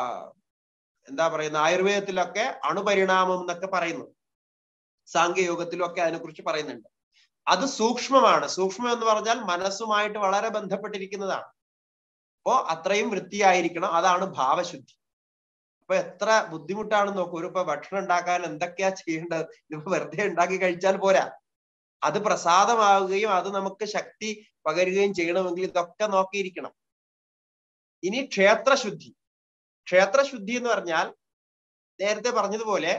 എന്താ പറയുന്ന ആയുർവേദത്തിലൊക്കെ അണുപരിണാമം എന്നൊക്കെ പറയുന്നു സാങ്കേയോഗത്തിലും ഒക്കെ അതിനെക്കുറിച്ച് പറയുന്നുണ്ട് അത് സൂക്ഷ്മമാണ് സൂക്ഷ്മം എന്ന് പറഞ്ഞാൽ മനസ്സുമായിട്ട് വളരെ ബന്ധപ്പെട്ടിരിക്കുന്നതാണ് അപ്പോ അത്രയും വൃത്തിയായിരിക്കണം അതാണ് ഭാവശുദ്ധി അപ്പൊ എത്ര ബുദ്ധിമുട്ടാണെന്ന് നോക്കൂ ഒരു ഇപ്പൊ ഭക്ഷണം ഉണ്ടാക്കാൻ എന്തൊക്കെയാ ചെയ്യേണ്ടത് ഇതിപ്പോ വെറുതെ ഉണ്ടാക്കി കഴിച്ചാൽ പോരാ അത് പ്രസാദമാവുകയും അത് നമുക്ക് ശക്തി പകരുകയും ചെയ്യണമെങ്കിൽ ഇതൊക്കെ നോക്കിയിരിക്കണം ഇനി ക്ഷേത്രശുദ്ധി ക്ഷേത്രശുദ്ധി എന്ന് പറഞ്ഞാൽ നേരത്തെ പറഞ്ഞതുപോലെ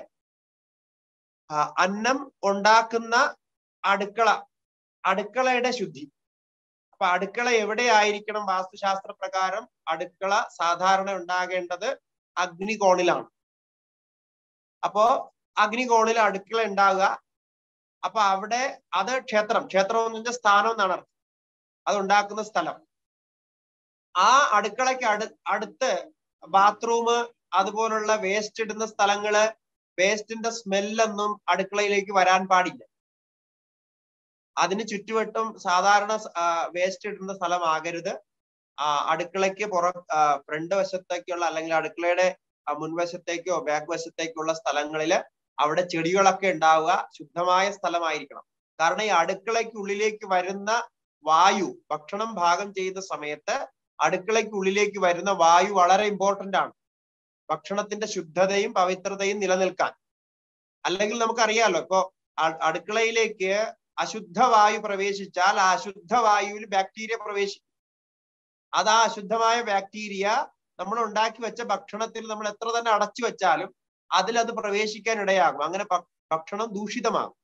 ആ, അന്നം ഉണ്ടാക്കുന്ന അടുക്കള അടുക്കളയുടെ ശുദ്ധി അപ്പൊ അടുക്കള എവിടെയായിരിക്കണം വാസ്തുശാസ്ത്ര പ്രകാരം അടുക്കള സാധാരണ ഉണ്ടാകേണ്ടത് അഗ്നികോണിലാണ് അപ്പോ അഗ്നികോണിൽ അടുക്കള ഉണ്ടാവുക അപ്പൊ അവിടെ അത് ക്ഷേത്രം ക്ഷേത്രം എന്ന് വെച്ചാൽ സ്ഥാനം എന്നാണ് അർത്ഥം അത് ഉണ്ടാക്കുന്ന സ്ഥലം ആ അടുക്കളയ്ക്ക് അടു അടുത്ത് ബാത്റൂം അതുപോലുള്ള വേസ്റ്റ് ഇടുന്ന സ്ഥലങ്ങള് വേസ്റ്റിന്റെ സ്മെല്ലൊന്നും അടുക്കളയിലേക്ക് വരാൻ പാടില്ല അതിന് ചുറ്റുവട്ടം സാധാരണ വേസ്റ്റ് ഇടുന്ന സ്ഥലമാകരുത് ആ അടുക്കളയ്ക്ക് പുറ ഫ്രണ്ട് വശത്തേക്കുള്ള അല്ലെങ്കിൽ അടുക്കളയുടെ ആ, മുൻവശത്തേക്കോ ബാക്ക് വശത്തേക്കുള്ള സ്ഥലങ്ങളില് അവിടെ ചെടികളൊക്കെ ഉണ്ടാവുക ശുദ്ധമായ സ്ഥലമായിരിക്കണം കാരണം ഈ അടുക്കളയ്ക്കുള്ളിലേക്ക് വരുന്ന വായു ഭക്ഷണം പാകം ചെയ്യുന്ന സമയത്ത് അടുക്കളയ്ക്കുള്ളിലേക്ക് വരുന്ന വായു വളരെ ഇമ്പോർട്ടന്റ് ആണ് ഭക്ഷണത്തിന്റെ ശുദ്ധതയും പവിത്രതയും നിലനിൽക്കാൻ അല്ലെങ്കിൽ നമുക്കറിയാലോ ഇപ്പൊ അ- അടുക്കളയിലേക്ക് അശുദ്ധ വായു പ്രവേശിച്ചാൽ ആ അശുദ്ധ വായുവിൽ ബാക്ടീരിയ പ്രവേശിക്കും അത് ആ അശുദ്ധമായ ബാക്ടീരിയ നമ്മൾ ഉണ്ടാക്കി വെച്ച ഭക്ഷണത്തിൽ നമ്മൾ എത്ര തന്നെ അടച്ചു വെച്ചാലും അതിലത് പ്രവേശിക്കാൻ ഇടയാകും അങ്ങനെ ഭ- ഭക്ഷണം ദൂഷിതമാകും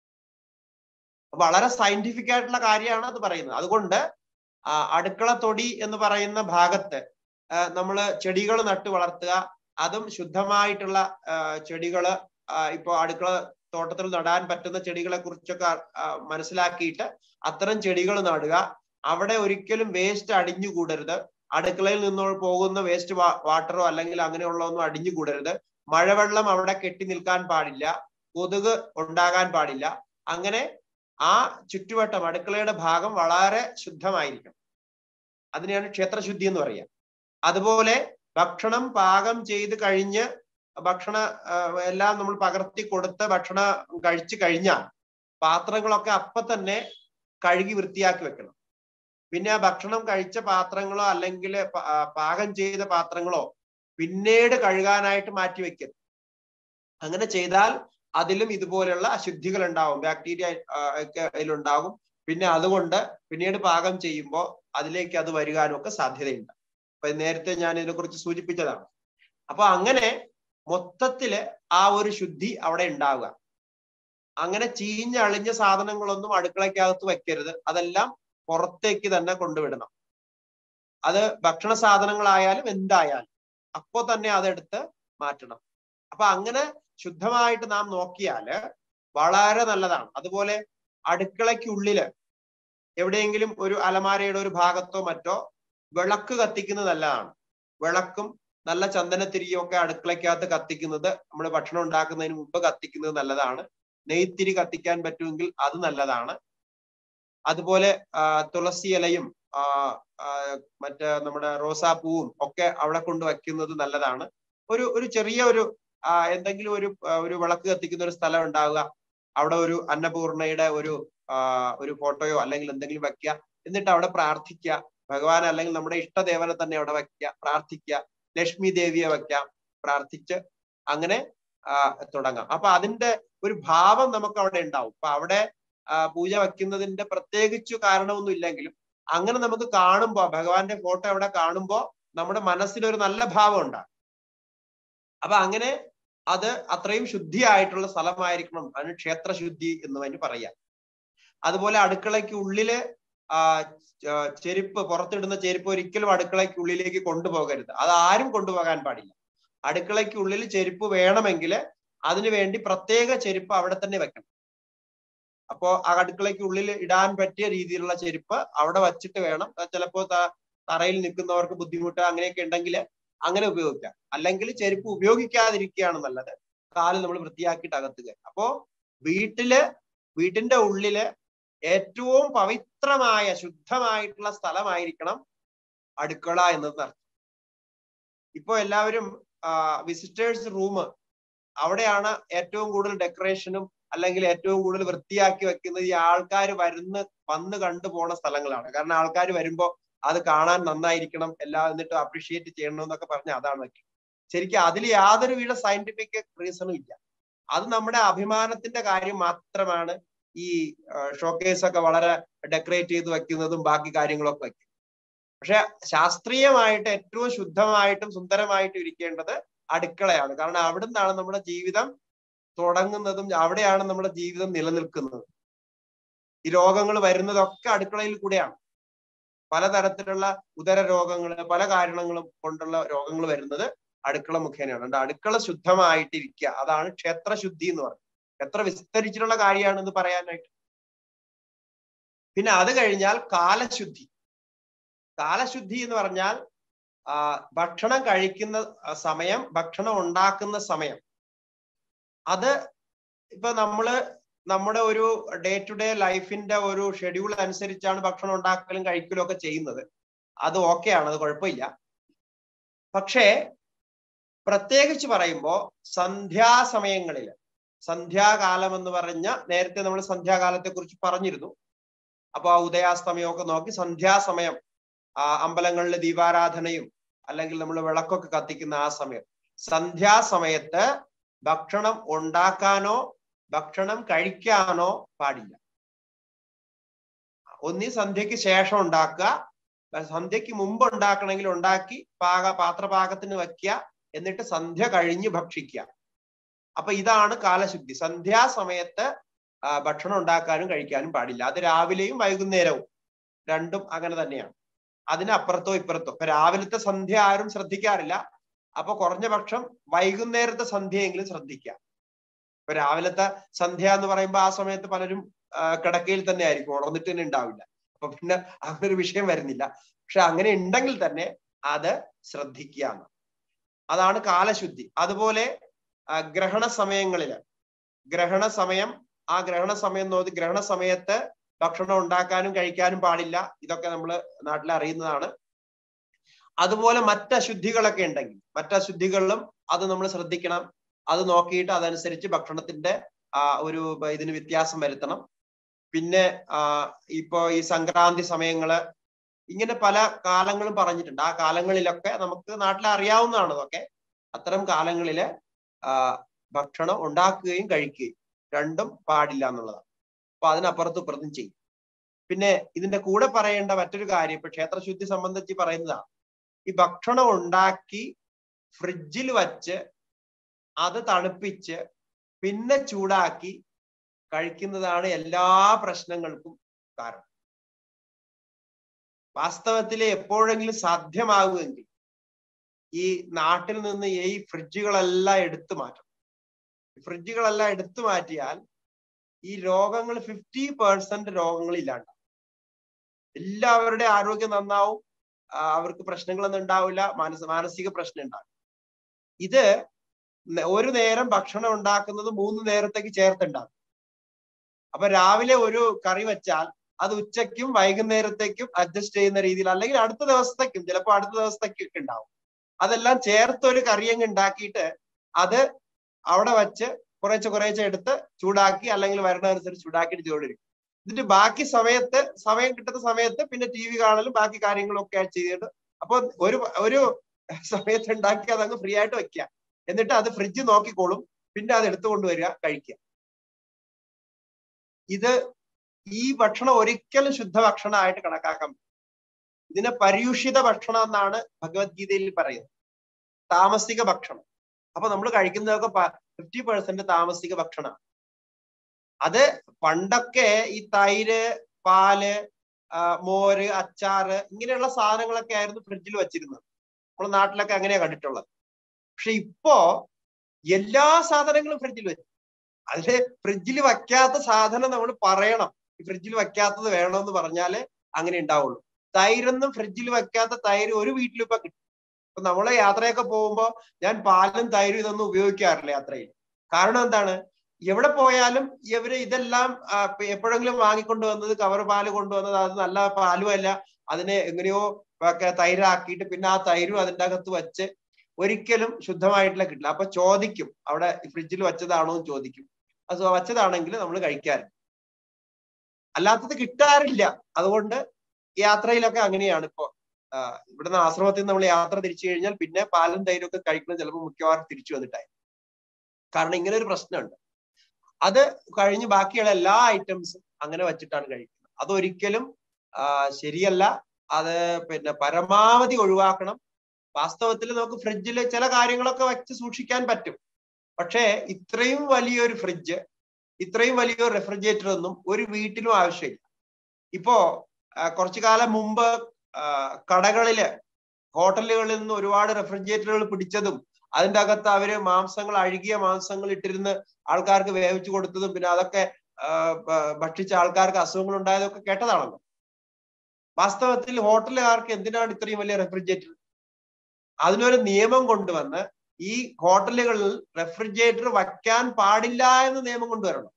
വളരെ സയന്റിഫിക് ആയിട്ടുള്ള കാര്യമാണ് അത് പറയുന്നത് അതുകൊണ്ട് ആ, അടുക്കള തൊടി എന്ന് പറയുന്ന ഭാഗത്ത് നമ്മൾ ചെടികൾ നട്ടു വളർത്തുക അതും ശുദ്ധമായിട്ടുള്ള ആ, ചെടികള് ആ, ഇപ്പൊ അടുക്കള തോട്ടത്തിൽ നടാൻ പറ്റുന്ന ചെടികളെ കുറിച്ചൊക്കെ ആ, മനസ്സിലാക്കിയിട്ട് അത്തരം ചെടികൾ നടുക അവിടെ ഒരിക്കലും വേസ്റ്റ് അടിഞ്ഞുകൂടരുത് അടുക്കളയിൽ നിന്ന് പോകുന്ന വേസ്റ്റ് വാട്ടറോ അല്ലെങ്കിൽ അങ്ങനെയുള്ള ഒന്നും അടിഞ്ഞുകൂടരുത് മഴവെള്ളം അവിടെ കെട്ടി നിൽക്കാൻ പാടില്ല കൊതുക് ഉണ്ടാകാൻ പാടില്ല അങ്ങനെ ആ ചുറ്റുവട്ടം അടുക്കളയുടെ ഭാഗം വളരെ ശുദ്ധമായിരിക്കണം അതിനെയാണ് ക്ഷേത്രശുദ്ധി എന്ന് പറയുക അതുപോലെ ഭക്ഷണം പാകം ചെയ്ത് കഴിഞ്ഞ് ഭക്ഷണ ആ, എല്ലാം നമ്മൾ പകർത്തി കൊടുത്ത് ഭക്ഷണം കഴിച്ചു കഴിഞ്ഞാൽ പാത്രങ്ങളൊക്കെ അപ്പൊ തന്നെ കഴുകി വൃത്തിയാക്കി വെക്കണം പിന്നെ ആ ഭക്ഷണം കഴിച്ച പാത്രങ്ങളോ അല്ലെങ്കിൽ പ- ആ, പാകം ചെയ്ത പാത്രങ്ങളോ പിന്നീട് കഴുകാനായിട്ട് മാറ്റി വെക്കരുത് അങ്ങനെ ചെയ്താൽ അതിലും ഇതുപോലെയുള്ള അശുദ്ധികൾ ഉണ്ടാവും ബാക്ടീരിയ ആ, ഒക്കെ അതിലുണ്ടാകും പിന്നെ അതുകൊണ്ട് പിന്നീട് പാകം ചെയ്യുമ്പോൾ അതിലേക്ക് അത് വരുവാനും ഒക്കെ സാധ്യതയുണ്ട് അപ്പൊ നേരത്തെ ഞാൻ ഇതിനെക്കുറിച്ച് സൂചിപ്പിച്ചതാണ് അപ്പൊ അങ്ങനെ മൊത്തത്തില് ആ ഒരു ശുദ്ധി അവിടെ ഉണ്ടാവുക അങ്ങനെ ചീഞ്ഞളിഞ്ഞ സാധനങ്ങളൊന്നും അടുക്കളയ്ക്കകത്ത് വെക്കരുത് അതെല്ലാം പുറത്തേക്ക് തന്നെ കൊണ്ടുവിടണം അത് ഭക്ഷണ സാധനങ്ങളായാലും എന്തായാലും അപ്പോ തന്നെ അതെടുത്ത് മാറ്റണം അപ്പൊ അങ്ങനെ ശുദ്ധമായിട്ട് നാം നോക്കിയാല് വളരെ നല്ലതാണ് അതുപോലെ അടുക്കളയ്ക്കുള്ളില് എവിടെയെങ്കിലും ഒരു അലമാരയുടെ ഒരു ഭാഗത്തോ മറ്റോ വിളക്ക് കത്തിക്കുന്നത് നല്ലതാണ് വിളക്കും നല്ല ചന്ദനത്തിരിയും ഒക്കെ അടുക്കളയ്ക്കകത്ത് കത്തിക്കുന്നത് നമ്മൾ ഭക്ഷണം ഉണ്ടാക്കുന്നതിന് മുമ്പ് കത്തിക്കുന്നത് നല്ലതാണ് നെയ്ത്തിരി കത്തിക്കാൻ പറ്റുമെങ്കിൽ അത് നല്ലതാണ് അതുപോലെ ആ, തുളസി ഇലയും ആ, ആ, മറ്റേ നമ്മുടെ റോസാപ്പൂവും ഒക്കെ അവിടെ കൊണ്ട് വയ്ക്കുന്നത് നല്ലതാണ് ഒരു ഒരു ചെറിയ ഒരു ആ, എന്തെങ്കിലും ഒരു ആ, ഒരു വിളക്ക് കത്തിക്കുന്ന ഒരു സ്ഥലം ഉണ്ടാവുക അവിടെ ഒരു അന്നപൂർണയുടെ ഒരു ആ, ഒരു ഫോട്ടോയോ അല്ലെങ്കിൽ എന്തെങ്കിലും വെക്കുക എന്നിട്ട് അവിടെ പ്രാർത്ഥിക്കുക ഭഗവാൻ അല്ലെങ്കിൽ നമ്മുടെ ഇഷ്ടദേവനെ തന്നെ അവിടെ വെക്കുക പ്രാർത്ഥിക്കുക ലക്ഷ്മി ദേവിയെ വെക്കാം പ്രാർത്ഥിച്ച് അങ്ങനെ ആ, തുടങ്ങാം അപ്പൊ അതിന്റെ ഒരു ഭാവം നമുക്ക് അവിടെ ഉണ്ടാവും അപ്പൊ അവിടെ ആ, പൂജ വെക്കുന്നതിന്റെ പ്രത്യേകിച്ചു കാരണമൊന്നും ഇല്ലെങ്കിലും അങ്ങനെ നമുക്ക് കാണുമ്പോ ഭഗവാന്റെ ഫോട്ടോ അവിടെ കാണുമ്പോ നമ്മുടെ മനസ്സിലൊരു നല്ല ഭാവം ഉണ്ടാകും അപ്പൊ അങ്ങനെ അത് അത്രയും ശുദ്ധിയായിട്ടുള്ള സ്ഥലമായിരിക്കണം അതിന് ക്ഷേത്രശുദ്ധി എന്ന് വേണ്ടി പറയാം അതുപോലെ അടുക്കളയ്ക്ക് ഉള്ളില് ആ ച- ചെരുപ്പ് പുറത്തിടുന്ന ചെരുപ്പ് ഒരിക്കലും അടുക്കളയ്ക്ക് ഉള്ളിലേക്ക് കൊണ്ടുപോകരുത് അത് ആരും കൊണ്ടുപോകാൻ പാടില്ല അടുക്കളയ്ക്ക് ഉള്ളിൽ ചെരുപ്പ് വേണമെങ്കിൽ അതിനു വേണ്ടി പ്രത്യേക ചെരുപ്പ് അവിടെ തന്നെ വെക്കണം അപ്പോ ആ അടുക്കളയ്ക്ക് ഉള്ളിൽ ഇടാൻ പറ്റിയ രീതിയിലുള്ള ചെരുപ്പ് അവിടെ വച്ചിട്ട് വേണം അത് ചിലപ്പോ ത- തറയിൽ നിൽക്കുന്നവർക്ക് ബുദ്ധിമുട്ട് അങ്ങനെയൊക്കെ ഉണ്ടെങ്കിൽ അങ്ങനെ ഉപയോഗിക്കാം അല്ലെങ്കിൽ ചെരുപ്പ് ഉപയോഗിക്കാതിരിക്കുകയാണ് നല്ലത് കാല് നമ്മൾ വൃത്തിയാക്കിയിട്ട് അകത്ത് കയറും അപ്പോ വീട്ടില് വീട്ടിന്റെ ഉള്ളില് ഏറ്റവും പവിത്രമായ ശുദ്ധമായിട്ടുള്ള സ്ഥലമായിരിക്കണം അടുക്കള എന്നത് അർത്ഥം ഇപ്പോ എല്ലാവരും വിസിറ്റേഴ്സ് റൂം അവിടെയാണ് ഏറ്റവും കൂടുതൽ ഡെക്കറേഷനും അല്ലെങ്കിൽ ഏറ്റവും കൂടുതൽ വൃത്തിയാക്കി വെക്കുന്നത് ഈ ആൾക്കാർ വരുന്ന വന്ന് കണ്ടു പോണ സ്ഥലങ്ങളാണ് കാരണം ആൾക്കാർ വരുമ്പോ അത് കാണാൻ നന്നായിരിക്കണം എല്ലാം എന്നിട്ട് അപ്രീഷിയേറ്റ് ചെയ്യണം എന്നൊക്കെ പറഞ്ഞ അതാണ് വെക്കുക ശരിക്കും അതിൽ യാതൊരു വിധ സയന്റിഫിക് റീസണും ഇല്ല അത് നമ്മുടെ അഭിമാനത്തിന്റെ കാര്യം മാത്രമാണ് ഈ ഷോക്കേസ് ഒക്കെ വളരെ ഡെക്കറേറ്റ് ചെയ്ത് വെക്കുന്നതും ബാക്കി കാര്യങ്ങളൊക്കെ വെക്കും പക്ഷെ ശാസ്ത്രീയമായിട്ട് ഏറ്റവും ശുദ്ധമായിട്ടും സുന്ദരമായിട്ടും ഇരിക്കേണ്ടത് അടുക്കളയാണ് കാരണം അവിടെ നിന്നാണ് നമ്മുടെ ജീവിതം തുടങ്ങുന്നതും അവിടെയാണ് നമ്മുടെ ജീവിതം നിലനിൽക്കുന്നത് ഈ രോഗങ്ങൾ വരുന്നതൊക്കെ അടുക്കളയിൽ കൂടെയാണ് പലതരത്തിലുള്ള ഉദര രോഗങ്ങൾ പല കാരണങ്ങളും കൊണ്ടുള്ള രോഗങ്ങൾ വരുന്നത് അടുക്കള മുഖേനയാണ് അതുകൊണ്ട് അടുക്കള ശുദ്ധമായിട്ടിരിക്കുക അതാണ് ക്ഷേത്രശുദ്ധി എന്ന് പറയുന്നത് എത്ര വിസ്തരിച്ചിട്ടുള്ള കാര്യമാണെന്ന് പറയാനായിട്ട് പിന്നെ അത് കഴിഞ്ഞാൽ കാലശുദ്ധി കാലശുദ്ധി എന്ന് പറഞ്ഞാൽ ആ, ഭക്ഷണം കഴിക്കുന്ന സമയം ഭക്ഷണം ഉണ്ടാക്കുന്ന സമയം അത് ഇപ്പൊ നമ്മള് നമ്മുടെ ഒരു ഡേ ടു ഡേ ലൈഫിന്റെ ഒരു ഷെഡ്യൂൾ അനുസരിച്ചാണ് ഭക്ഷണം ഉണ്ടാക്കലും കഴിക്കലും ഒക്കെ ചെയ്യുന്നത് അത് ഓക്കെയാണ് അത് കുഴപ്പമില്ല പക്ഷേ പ്രത്യേകിച്ച് പറയുമ്പോ സന്ധ്യാസമയങ്ങളിൽ സന്ധ്യാകാലം എന്ന് പറഞ്ഞ നേരത്തെ നമ്മൾ സന്ധ്യാകാലത്തെ കുറിച്ച് പറഞ്ഞിരുന്നു അപ്പൊ ആ ഉദയാസ്തമയമൊക്കെ നോക്കി സന്ധ്യാസമയം ആ അമ്പലങ്ങളിലെ ദീപാരാധനയും അല്ലെങ്കിൽ നമ്മൾ വിളക്കൊക്കെ കത്തിക്കുന്ന ആ സമയം സന്ധ്യാസമയത്ത് ഭക്ഷണം ഉണ്ടാക്കാനോ ഭക്ഷണം കഴിക്കാനോ പാടില്ല ഒന്നി സന്ധ്യക്ക് ശേഷം ഉണ്ടാക്കുക സന്ധ്യക്ക് മുമ്പ് ഉണ്ടാക്കണമെങ്കിൽ ഉണ്ടാക്കി പാക പാത്രപാകത്തിന് വെക്കുക എന്നിട്ട് സന്ധ്യ കഴിഞ്ഞ് ഭക്ഷിക്കുക അപ്പൊ ഇതാണ് കാലശുദ്ധി സന്ധ്യാസമയത്ത് ആ, ഭക്ഷണം ഉണ്ടാക്കാനും കഴിക്കാനും പാടില്ല അത് രാവിലെയും വൈകുന്നേരവും രണ്ടും അങ്ങനെ തന്നെയാണ് അതിനപ്പുറത്തോ ഇപ്പുറത്തോ ഇപ്പൊ രാവിലത്തെ സന്ധ്യ ആരും ശ്രദ്ധിക്കാറില്ല അപ്പൊ കുറഞ്ഞ പക്ഷം വൈകുന്നേരത്തെ സന്ധ്യയെങ്കിലും ശ്രദ്ധിക്കുക ഇപ്പൊ രാവിലത്തെ സന്ധ്യ എന്ന് പറയുമ്പോൾ ആ സമയത്ത് പലരും ആ, കിടക്കയിൽ തന്നെ ആയിരിക്കും ഉണർന്നിട്ട് തന്നെ ഉണ്ടാവില്ല അപ്പൊ പിന്നെ അങ്ങനെ ഒരു വിഷയം വരുന്നില്ല പക്ഷെ അങ്ങനെ ഉണ്ടെങ്കിൽ തന്നെ അത് ശ്രദ്ധിക്കുക എന്ന് അതാണ് കാലശുദ്ധി അതുപോലെ ആ, ഗ്രഹണ സമയങ്ങളില് ഗ്രഹണ സമയം ആ ഗ്രഹണ സമയം നോക്കി ഗ്രഹണ സമയത്ത് ഭക്ഷണം ഉണ്ടാക്കാനും കഴിക്കാനും പാടില്ല ഇതൊക്കെ നമ്മൾ നാട്ടിൽ അറിയുന്നതാണ് അതുപോലെ മറ്റ് അശുദ്ധികളൊക്കെ ഉണ്ടെങ്കിൽ മറ്റ് അശുദ്ധികളിലും അത് നമ്മൾ ശ്രദ്ധിക്കണം അത് നോക്കിയിട്ട് അതനുസരിച്ച് ഭക്ഷണത്തിന്റെ ആ ഒരു ഇതിന് വ്യത്യാസം വരുത്തണം പിന്നെ ആ ഇപ്പോ ഈ സംക്രാന്തി സമയങ്ങള് ഇങ്ങനെ പല കാലങ്ങളും പറഞ്ഞിട്ടുണ്ട് ആ കാലങ്ങളിലൊക്കെ നമുക്ക് നാട്ടിൽ അറിയാവുന്നതാണ് ഇതൊക്കെ അത്തരം കാലങ്ങളില് ആ ഭക്ഷണം ഉണ്ടാക്കുകയും കഴിക്കുകയും രണ്ടും പാടില്ല എന്നുള്ളതാണ് അപ്പൊ അതിനപ്പുറത്തും ഇപ്പുറത്തും ചെയ്യും പിന്നെ ഇതിന്റെ കൂടെ പറയേണ്ട മറ്റൊരു കാര്യം ഇപ്പൊ ക്ഷേത്രശുദ്ധി സംബന്ധിച്ച് പറയുന്നതാണ് ഈ ഭക്ഷണം ഉണ്ടാക്കി ഫ്രിഡ്ജിൽ വച്ച് അത് തണുപ്പിച്ച് പിന്നെ ചൂടാക്കി കഴിക്കുന്നതാണ് എല്ലാ പ്രശ്നങ്ങൾക്കും കാരണം വാസ്തവത്തിൽ എപ്പോഴെങ്കിലും സാധ്യമാകുമെങ്കിൽ ഈ നാട്ടിൽ നിന്ന് ഈ ഫ്രിഡ്ജുകളെല്ലാം എടുത്തു മാറ്റണം ഫ്രിഡ്ജുകളെല്ലാം എടുത്തു മാറ്റിയാൽ ഈ രോഗങ്ങൾ ഫിഫ്റ്റി പെർസെന്റ് രോഗങ്ങൾ ഇല്ലാണ്ടാവും എല്ലാവരുടെ ആരോഗ്യം നന്നാവും ആ, അവർക്ക് പ്രശ്നങ്ങളൊന്നും ഉണ്ടാവില്ല മാനസ മാനസിക പ്രശ്നം ഉണ്ടാവും ഇത് ന- ഒരു നേരം ഭക്ഷണം ഉണ്ടാക്കുന്നത് മൂന്ന് നേരത്തേക്ക് ചേർത്തുണ്ടാകും അപ്പൊ രാവിലെ ഒരു കറി വെച്ചാൽ അത് ഉച്ചയ്ക്കും വൈകുന്നേരത്തേക്കും അഡ്ജസ്റ്റ് ചെയ്യുന്ന രീതിയിൽ അല്ലെങ്കിൽ അടുത്ത ദിവസത്തേക്കും ചിലപ്പോൾ അടുത്ത ദിവസത്തേക്കും ഒക്കെ ഉണ്ടാവും അതെല്ലാം ചേർത്ത് ഒരു കറിയങ്ങ് ഉണ്ടാക്കിയിട്ട് അത് അവിടെ വെച്ച് കുറേശ്ശെ കുറേശ്ശെ എടുത്ത് ചൂടാക്കി അല്ലെങ്കിൽ വരണമനുസരിച്ച് ചൂടാക്കിയിട്ട് ചോദിക്കും എന്നിട്ട് ബാക്കി സമയത്ത് സമയം കിട്ടുന്ന സമയത്ത് പിന്നെ ടി വി കാണലും ബാക്കി കാര്യങ്ങളും ഒക്കെ ചെയ്തിട്ട് അപ്പൊ ഒരു ഒരു സമയത്ത് ഉണ്ടാക്കി അതങ്ങ് ഫ്രീ ആയിട്ട് വെക്കുക എന്നിട്ട് അത് ഫ്രിഡ്ജ് നോക്കിക്കോളും പിന്നെ അത് എടുത്തുകൊണ്ട് വരിക കഴിക്കുക ഇത് ഈ ഭക്ഷണം ഒരിക്കലും ശുദ്ധ ഭക്ഷണമായിട്ട് കണക്കാക്കാൻ പറ്റില്ല. ഇതിനെ പര്യൂഷിത ഭക്ഷണം എന്നാണ് ഭഗവത്ഗീതയിൽ പറയുന്നത് താമസിക ഭക്ഷണം അപ്പൊ നമ്മൾ കഴിക്കുന്നതൊക്കെ ഫിഫ്റ്റി പെർസെന്റ് താമസിക ഭക്ഷണം അത് പണ്ടൊക്കെ ഈ തൈര് പാല് ആ, മോര് അച്ചാറ് ഇങ്ങനെയുള്ള സാധനങ്ങളൊക്കെ ആയിരുന്നു ഫ്രിഡ്ജിൽ വെച്ചിരുന്നത് നമ്മുടെ നാട്ടിലൊക്കെ അങ്ങനെയാ കണ്ടിട്ടുള്ളത് പക്ഷെ ഇപ്പോ എല്ലാ സാധനങ്ങളും ഫ്രിഡ്ജിൽ വെച്ചു അതില് ഫ്രിഡ്ജിൽ വെക്കാത്ത സാധനം നമ്മൾ പറയണം ഈ ഫ്രിഡ്ജിൽ വെക്കാത്തത് വേണമെന്ന് പറഞ്ഞാല് അങ്ങനെ ഉണ്ടാവുള്ളൂ തൈരൊന്നും ഫ്രിഡ്ജിൽ വെക്കാത്ത തൈര് ഒരു വീട്ടിലും ഇപ്പൊ കിട്ടും ഇപ്പൊ നമ്മള് യാത്രയൊക്കെ പോകുമ്പോ ഞാൻ പാലും തൈരും ഇതൊന്നും ഉപയോഗിക്കാറില്ല യാത്രയിൽ കാരണം എന്താണ് എവിടെ പോയാലും ഇവര് ഇതെല്ലാം ആ, ഇപ്പൊ എപ്പോഴെങ്കിലും വാങ്ങിക്കൊണ്ട് വന്നത് കവർ പാല് കൊണ്ടുവന്നത് അത് നല്ല പാലും അല്ല അതിനെ എങ്ങനെയോ ഒക്കെ തൈരാക്കിയിട്ട് പിന്നെ ആ തൈരും അതിൻ്റെ അകത്ത് വെച്ച് ഒരിക്കലും ശുദ്ധമായിട്ടുള്ള കിട്ടില്ല അപ്പൊ ചോദിക്കും അവിടെ ഫ്രിഡ്ജിൽ വെച്ചതാണോ എന്ന് ചോദിക്കും അത് വച്ചതാണെങ്കിൽ നമ്മൾ കഴിക്കാറില്ല അല്ലാത്തത് കിട്ടാറില്ല അതുകൊണ്ട് യാത്രയിലൊക്കെ അങ്ങനെയാണ് ഇപ്പോ ആ, ഇവിടുന്ന് ആശ്രമത്തിൽ നിന്ന് നമ്മൾ യാത്ര തിരിച്ചു കഴിഞ്ഞാൽ പിന്നെ പാലും തൈരും ഒക്കെ കഴിക്കുന്നത് ചിലപ്പോൾ മിക്കവാറും തിരിച്ചു വന്നിട്ടായി കാരണം ഇങ്ങനെ ഒരു പ്രശ്നമുണ്ട് അത് കഴിഞ്ഞ് ബാക്കിയുള്ള എല്ലാ ഐറ്റംസും അങ്ങനെ വെച്ചിട്ടാണ് കഴിക്കുന്നത് അതൊരിക്കലും ആ, ശരിയല്ല അത് പിന്നെ പരമാവധി ഒഴിവാക്കണം വാസ്തവത്തിൽ നമുക്ക് ഫ്രിഡ്ജിൽ ചില കാര്യങ്ങളൊക്കെ വെച്ച് സൂക്ഷിക്കാൻ പറ്റും പക്ഷേ ഇത്രയും വലിയൊരു ഫ്രിഡ്ജ് ഇത്രയും വലിയൊരു റെഫ്രിജറേറ്റർ ഒന്നും ഒരു വീട്ടിലും ആവശ്യമില്ല ഇപ്പോ ആ, കുറച്ചു കാലം മുമ്പ് ആ, കടകളില് ഹോട്ടലുകളിൽ നിന്ന് ഒരുപാട് റെഫ്രിജറേറ്ററുകൾ പിടിച്ചതും അതിന്റെ അകത്ത് അവര് മാംസങ്ങൾ അഴുകിയ മാംസങ്ങൾ ഇട്ടിരുന്ന് ആൾക്കാർക്ക് വേവിച്ചു കൊടുത്തതും പിന്നെ അതൊക്കെ ആ, ഭ- ഭക്ഷിച്ച ആൾക്കാർക്ക് അസുഖങ്ങൾ ഉണ്ടായതൊക്കെ കേട്ടതാണല്ലോ വാസ്തവത്തിൽ ഹോട്ടലുകാർക്ക് എന്തിനാണ് ഇത്രയും വലിയ റെഫ്രിജറേറ്റർ അതിനൊരു നിയമം കൊണ്ടുവന്ന് ഈ ഹോട്ടലുകളിൽ റെഫ്രിജറേറ്റർ വയ്ക്കാൻ പാടില്ല എന്ന് നിയമം കൊണ്ടുവരണം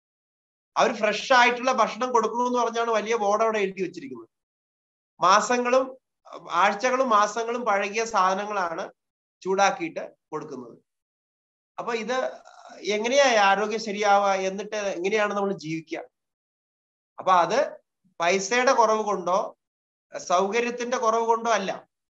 അവർ ഫ്രഷ് ആയിട്ടുള്ള ഭക്ഷണം കൊടുക്കണമെന്ന് പറഞ്ഞാണ് വലിയ ബോർഡ് അവിടെ എഴുതി വെച്ചിരിക്കുന്നത് മാസങ്ങളും ആഴ്ചകളും മാസങ്ങളും പഴകിയ സാധനങ്ങളാണ് ചൂടാക്കിയിട്ട് കൊടുക്കുന്നത് അപ്പൊ ഇത് എങ്ങനെയാ ഈ ആരോഗ്യം ശരിയാവുക എന്നിട്ട് എങ്ങനെയാണ് നമ്മൾ ജീവിക്കുക അപ്പൊ അത് പൈസയുടെ കുറവ് കൊണ്ടോ സൗകര്യത്തിന്റെ കുറവ് കൊണ്ടോ അല്ല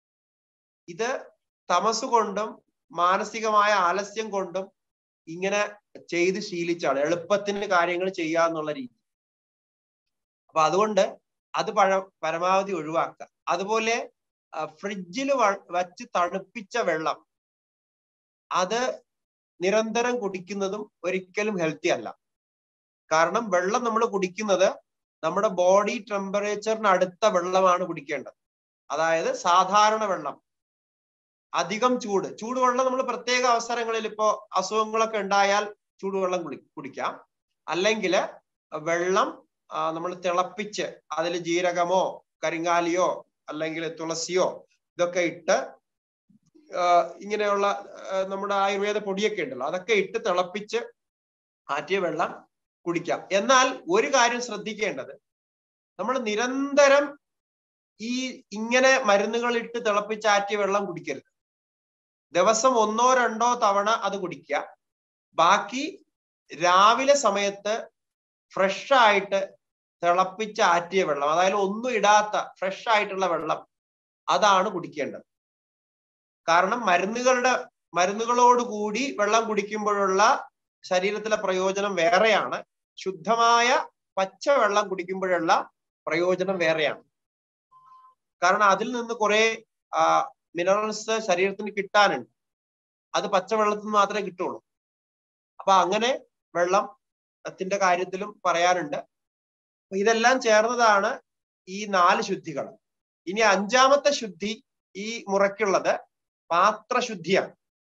ഇത് തമസ് കൊണ്ടും മാനസികമായ ആലസ്യം കൊണ്ടും ഇങ്ങനെ ചെയ്ത് ശീലിച്ചാണ് എളുപ്പത്തിന് കാര്യങ്ങൾ ചെയ്യുക എന്നുള്ള രീതി അപ്പൊ അതുകൊണ്ട് അത് പഴ പരമാവധി ഒഴിവാക്കുക അതുപോലെ ഫ്രിഡ്ജിൽ വച്ച് തണുപ്പിച്ച വെള്ളം അത് നിരന്തരം കുടിക്കുന്നതും ഒരിക്കലും ഹെൽത്തി അല്ല കാരണം വെള്ളം നമ്മൾ കുടിക്കുന്നത് നമ്മുടെ ബോഡി ടെമ്പറേച്ചറിന് അടുത്ത വെള്ളമാണ് കുടിക്കേണ്ടത് അതായത് സാധാരണ വെള്ളം അധികം ചൂട് ചൂടുവെള്ളം നമ്മൾ പ്രത്യേക അവസരങ്ങളിൽ ഇപ്പോ അസുഖങ്ങളൊക്കെ ഉണ്ടായാൽ ചൂടുവെള്ളം കുടി കുടിക്കാം അല്ലെങ്കിൽ വെള്ളം നമ്മൾ തിളപ്പിച്ച് അതിൽ ജീരകമോ കരിങ്ങാലിയോ അല്ലെങ്കിൽ തുളസിയോ ഇതൊക്കെ ഇട്ട് ഇങ്ങനെയുള്ള നമ്മുടെ ആയുർവേദ പൊടിയൊക്കെ ഉണ്ടല്ലോ അതൊക്കെ ഇട്ട് തിളപ്പിച്ച് ആറ്റിയ വെള്ളം കുടിക്കാം എന്നാൽ ഒരു കാര്യം ശ്രദ്ധിക്കേണ്ടത് നമ്മൾ നിരന്തരം ഈ ഇങ്ങനെ മരുന്നുകൾ ഇട്ട് തിളപ്പിച്ചാറ്റിയ വെള്ളം കുടിക്കരുത് ദിവസം ഒന്നോ രണ്ടോ തവണ അത് കുടിക്കുക ബാക്കി രാവിലെ സമയത്ത് ഫ്രഷ് ആയിട്ട് തിളപ്പിച്ച് ആറ്റിയ വെള്ളം അതായത് ഒന്നും ഇടാത്ത ഫ്രഷ് ആയിട്ടുള്ള വെള്ളം അതാണ് കുടിക്കേണ്ടത് കാരണം മരുന്നുകളുടെ മരുന്നുകളോട് കൂടി വെള്ളം കുടിക്കുമ്പോഴുള്ള ശരീരത്തിലെ പ്രയോജനം വേറെയാണ് ശുദ്ധമായ പച്ച വെള്ളം കുടിക്കുമ്പോഴുള്ള പ്രയോജനം വേറെയാണ് കാരണം അതിൽ നിന്ന് കുറെ മിനറൽസ് ശരീരത്തിന് കിട്ടാനുണ്ട് അത് പച്ചവെള്ളത്തിൽ നിന്ന് മാത്രമേ കിട്ടുള്ളൂ അപ്പൊ അങ്ങനെ വെള്ളത്തിന്റെ കാര്യത്തിലും പറയാനുണ്ട് ഇതെല്ലാം ചേർന്നതാണ് ഈ നാല് ശുദ്ധികൾ ഇനി അഞ്ചാമത്തെ ശുദ്ധി ഈ മുറയ്ക്കുള്ളത് പാത്രശുദ്ധിയാണ്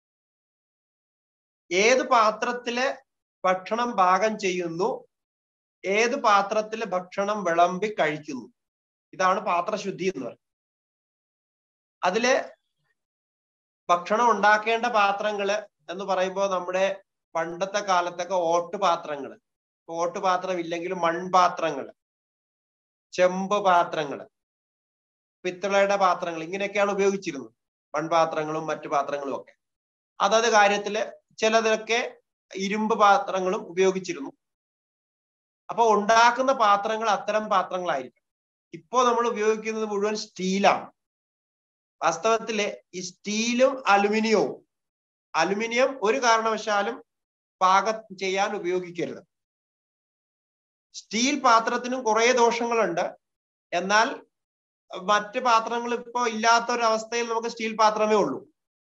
ഏത് പാത്രത്തില് ഭക്ഷണം പാകം ചെയ്യുന്നു ഏത് പാത്രത്തിൽ ഭക്ഷണം വിളമ്പി കഴിക്കുന്നു ഇതാണ് പാത്രശുദ്ധി എന്ന് പറയുന്നത് അതില് ഭക്ഷണം ഉണ്ടാക്കേണ്ട പാത്രങ്ങള് എന്ന് പറയുമ്പോൾ നമ്മുടെ പണ്ടത്തെ കാലത്തൊക്കെ ഓട്ടുപാത്രങ്ങള് ഓട്ടുപാത്രം ഇല്ലെങ്കിൽ മൺപാത്രങ്ങൾ ചെമ്പ് പാത്രങ്ങൾ പിത്തളയുടെ പാത്രങ്ങൾ ഇങ്ങനെയൊക്കെയാണ് ഉപയോഗിച്ചിരുന്നത് മൺപാത്രങ്ങളും മറ്റു പാത്രങ്ങളും ഒക്കെ അതത് കാര്യത്തില് ചിലതൊക്കെ ഇരുമ്പ് പാത്രങ്ങളും ഉപയോഗിച്ചിരുന്നു അപ്പൊ ഉണ്ടാക്കുന്ന പാത്രങ്ങൾ അത്തരം പാത്രങ്ങളായിരിക്കും ഇപ്പോ നമ്മൾ ഉപയോഗിക്കുന്നത് മുഴുവൻ സ്റ്റീലാണ് വാസ്തവത്തില് ഈ സ്റ്റീലും അലുമിനിയവും അലുമിനിയം ഒരു കാരണവശാലും പാകം ചെയ്യാൻ ഉപയോഗിക്കരുത് സ്റ്റീൽ പാത്രത്തിനും കുറെ ദോഷങ്ങളുണ്ട് എന്നാൽ മറ്റ് പാത്രങ്ങൾ ഇപ്പോൾ ഇല്ലാത്ത ഒരു അവസ്ഥയിൽ നമുക്ക് സ്റ്റീൽ പാത്രമേ ഉള്ളൂ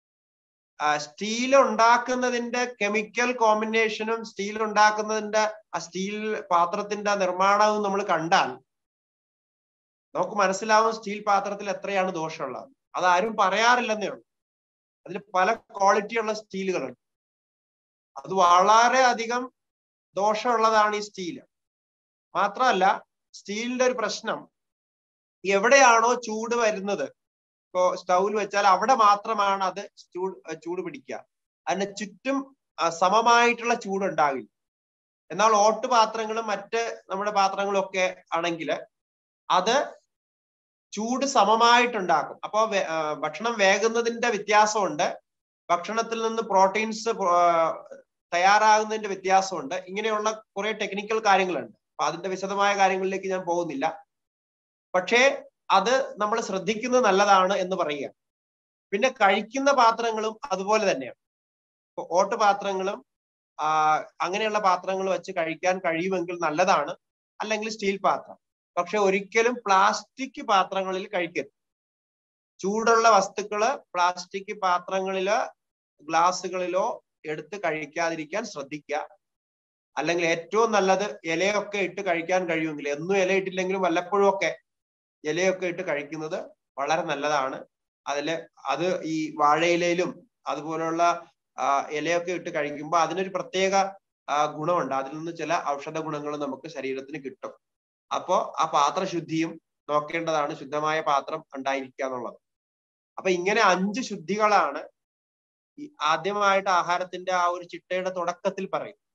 സ്റ്റീൽ ഉണ്ടാക്കുന്നതിന്റെ കെമിക്കൽ കോമ്പിനേഷനും സ്റ്റീൽ ഉണ്ടാക്കുന്നതിന്റെ ആ സ്റ്റീൽ പാത്രത്തിന്റെ നിർമ്മാണവും നമ്മൾ കണ്ടാൽ നമുക്ക് മനസ്സിലാവും സ്റ്റീൽ പാത്രത്തിൽ എത്രയാണ് ദോഷമുള്ളത് അതാരും പറയാറില്ലെന്നേ ഉള്ളൂ അതിൽ പല ക്വാളിറ്റിയുള്ള സ്റ്റീലുകളുണ്ട് അത് വളരെ അധികം ദോഷമുള്ളതാണ് ഈ സ്റ്റീല് മാത്രമല്ല സ്റ്റീലിന്റെ ഒരു പ്രശ്നം എവിടെയാണോ ചൂട് വരുന്നത് ഇപ്പോ സ്റ്റൗവിൽ വെച്ചാൽ അവിടെ മാത്രമാണ് അത് ചൂട് ചൂട് പിടിക്കുക അതിന് ചുറ്റും സമമായിട്ടുള്ള ചൂട് ഉണ്ടാവില്ല എന്നാൽ ഓട്ടുപാത്രങ്ങളും മറ്റ് നമ്മുടെ പാത്രങ്ങളും ഒക്കെ ആണെങ്കിൽ അത് ചൂട് സമമായിട്ടുണ്ടാക്കും അപ്പോൾ ഭക്ഷണം വേകുന്നതിന്റെ വ്യത്യാസമുണ്ട് ഭക്ഷണത്തിൽ നിന്ന് പ്രോട്ടീൻസ് തയ്യാറാകുന്നതിന്റെ വ്യത്യാസമുണ്ട് ഇങ്ങനെയുള്ള കുറെ ടെക്നിക്കൽ കാര്യങ്ങളുണ്ട് അപ്പൊ അതിന്റെ വിശദമായ കാര്യങ്ങളിലേക്ക് ഞാൻ പോകുന്നില്ല പക്ഷേ അത് നമ്മൾ ശ്രദ്ധിക്കുന്നത് നല്ലതാണ് എന്ന് പറയുക പിന്നെ കഴിക്കുന്ന പാത്രങ്ങളും അതുപോലെ തന്നെയാണ് ഇപ്പൊ ഓട്ടുപാത്രങ്ങളും അങ്ങനെയുള്ള പാത്രങ്ങൾ വെച്ച് കഴിക്കാൻ കഴിയുമെങ്കിൽ നല്ലതാണ് അല്ലെങ്കിൽ സ്റ്റീൽ പാത്രം പക്ഷെ ഒരിക്കലും പ്ലാസ്റ്റിക് പാത്രങ്ങളിൽ കഴിക്കരുത് ചൂടുള്ള വസ്തുക്കള് പ്ലാസ്റ്റിക് പാത്രങ്ങളിലോ ഗ്ലാസ്സുകളിലോ എടുത്ത് കഴിക്കാതിരിക്കാൻ ശ്രദ്ധിക്കുക അല്ലെങ്കിൽ ഏറ്റവും നല്ലത് ഇലയൊക്കെ ഇട്ട് കഴിക്കാൻ കഴിയുമെങ്കിൽ എന്നും ഇല ഇട്ടില്ലെങ്കിലും വല്ലപ്പോഴും ഒക്കെ ഇലയൊക്കെ ഇട്ട് കഴിക്കുന്നത് വളരെ നല്ലതാണ് അതില് അത് ഈ വാഴയിലയിലും അതുപോലുള്ള ഇലയൊക്കെ ഇട്ട് കഴിക്കുമ്പോൾ അതിനൊരു പ്രത്യേക ഗുണമുണ്ട് അതിൽ നിന്ന് ചില ഔഷധ ഗുണങ്ങൾ നമുക്ക് ശരീരത്തിന് കിട്ടും അപ്പോ ആ പാത്രശുദ്ധിയും നോക്കേണ്ടതാണ് ശുദ്ധമായ പാത്രം ഉണ്ടായിരിക്കുക എന്നുള്ളത് അപ്പൊ ഇങ്ങനെ അഞ്ച് ശുദ്ധികളാണ് ഈ ആദ്യമായിട്ട് ആഹാരത്തിന്റെ ആ ഒരു ചിട്ടയുടെ തുടക്കത്തിൽ പറയും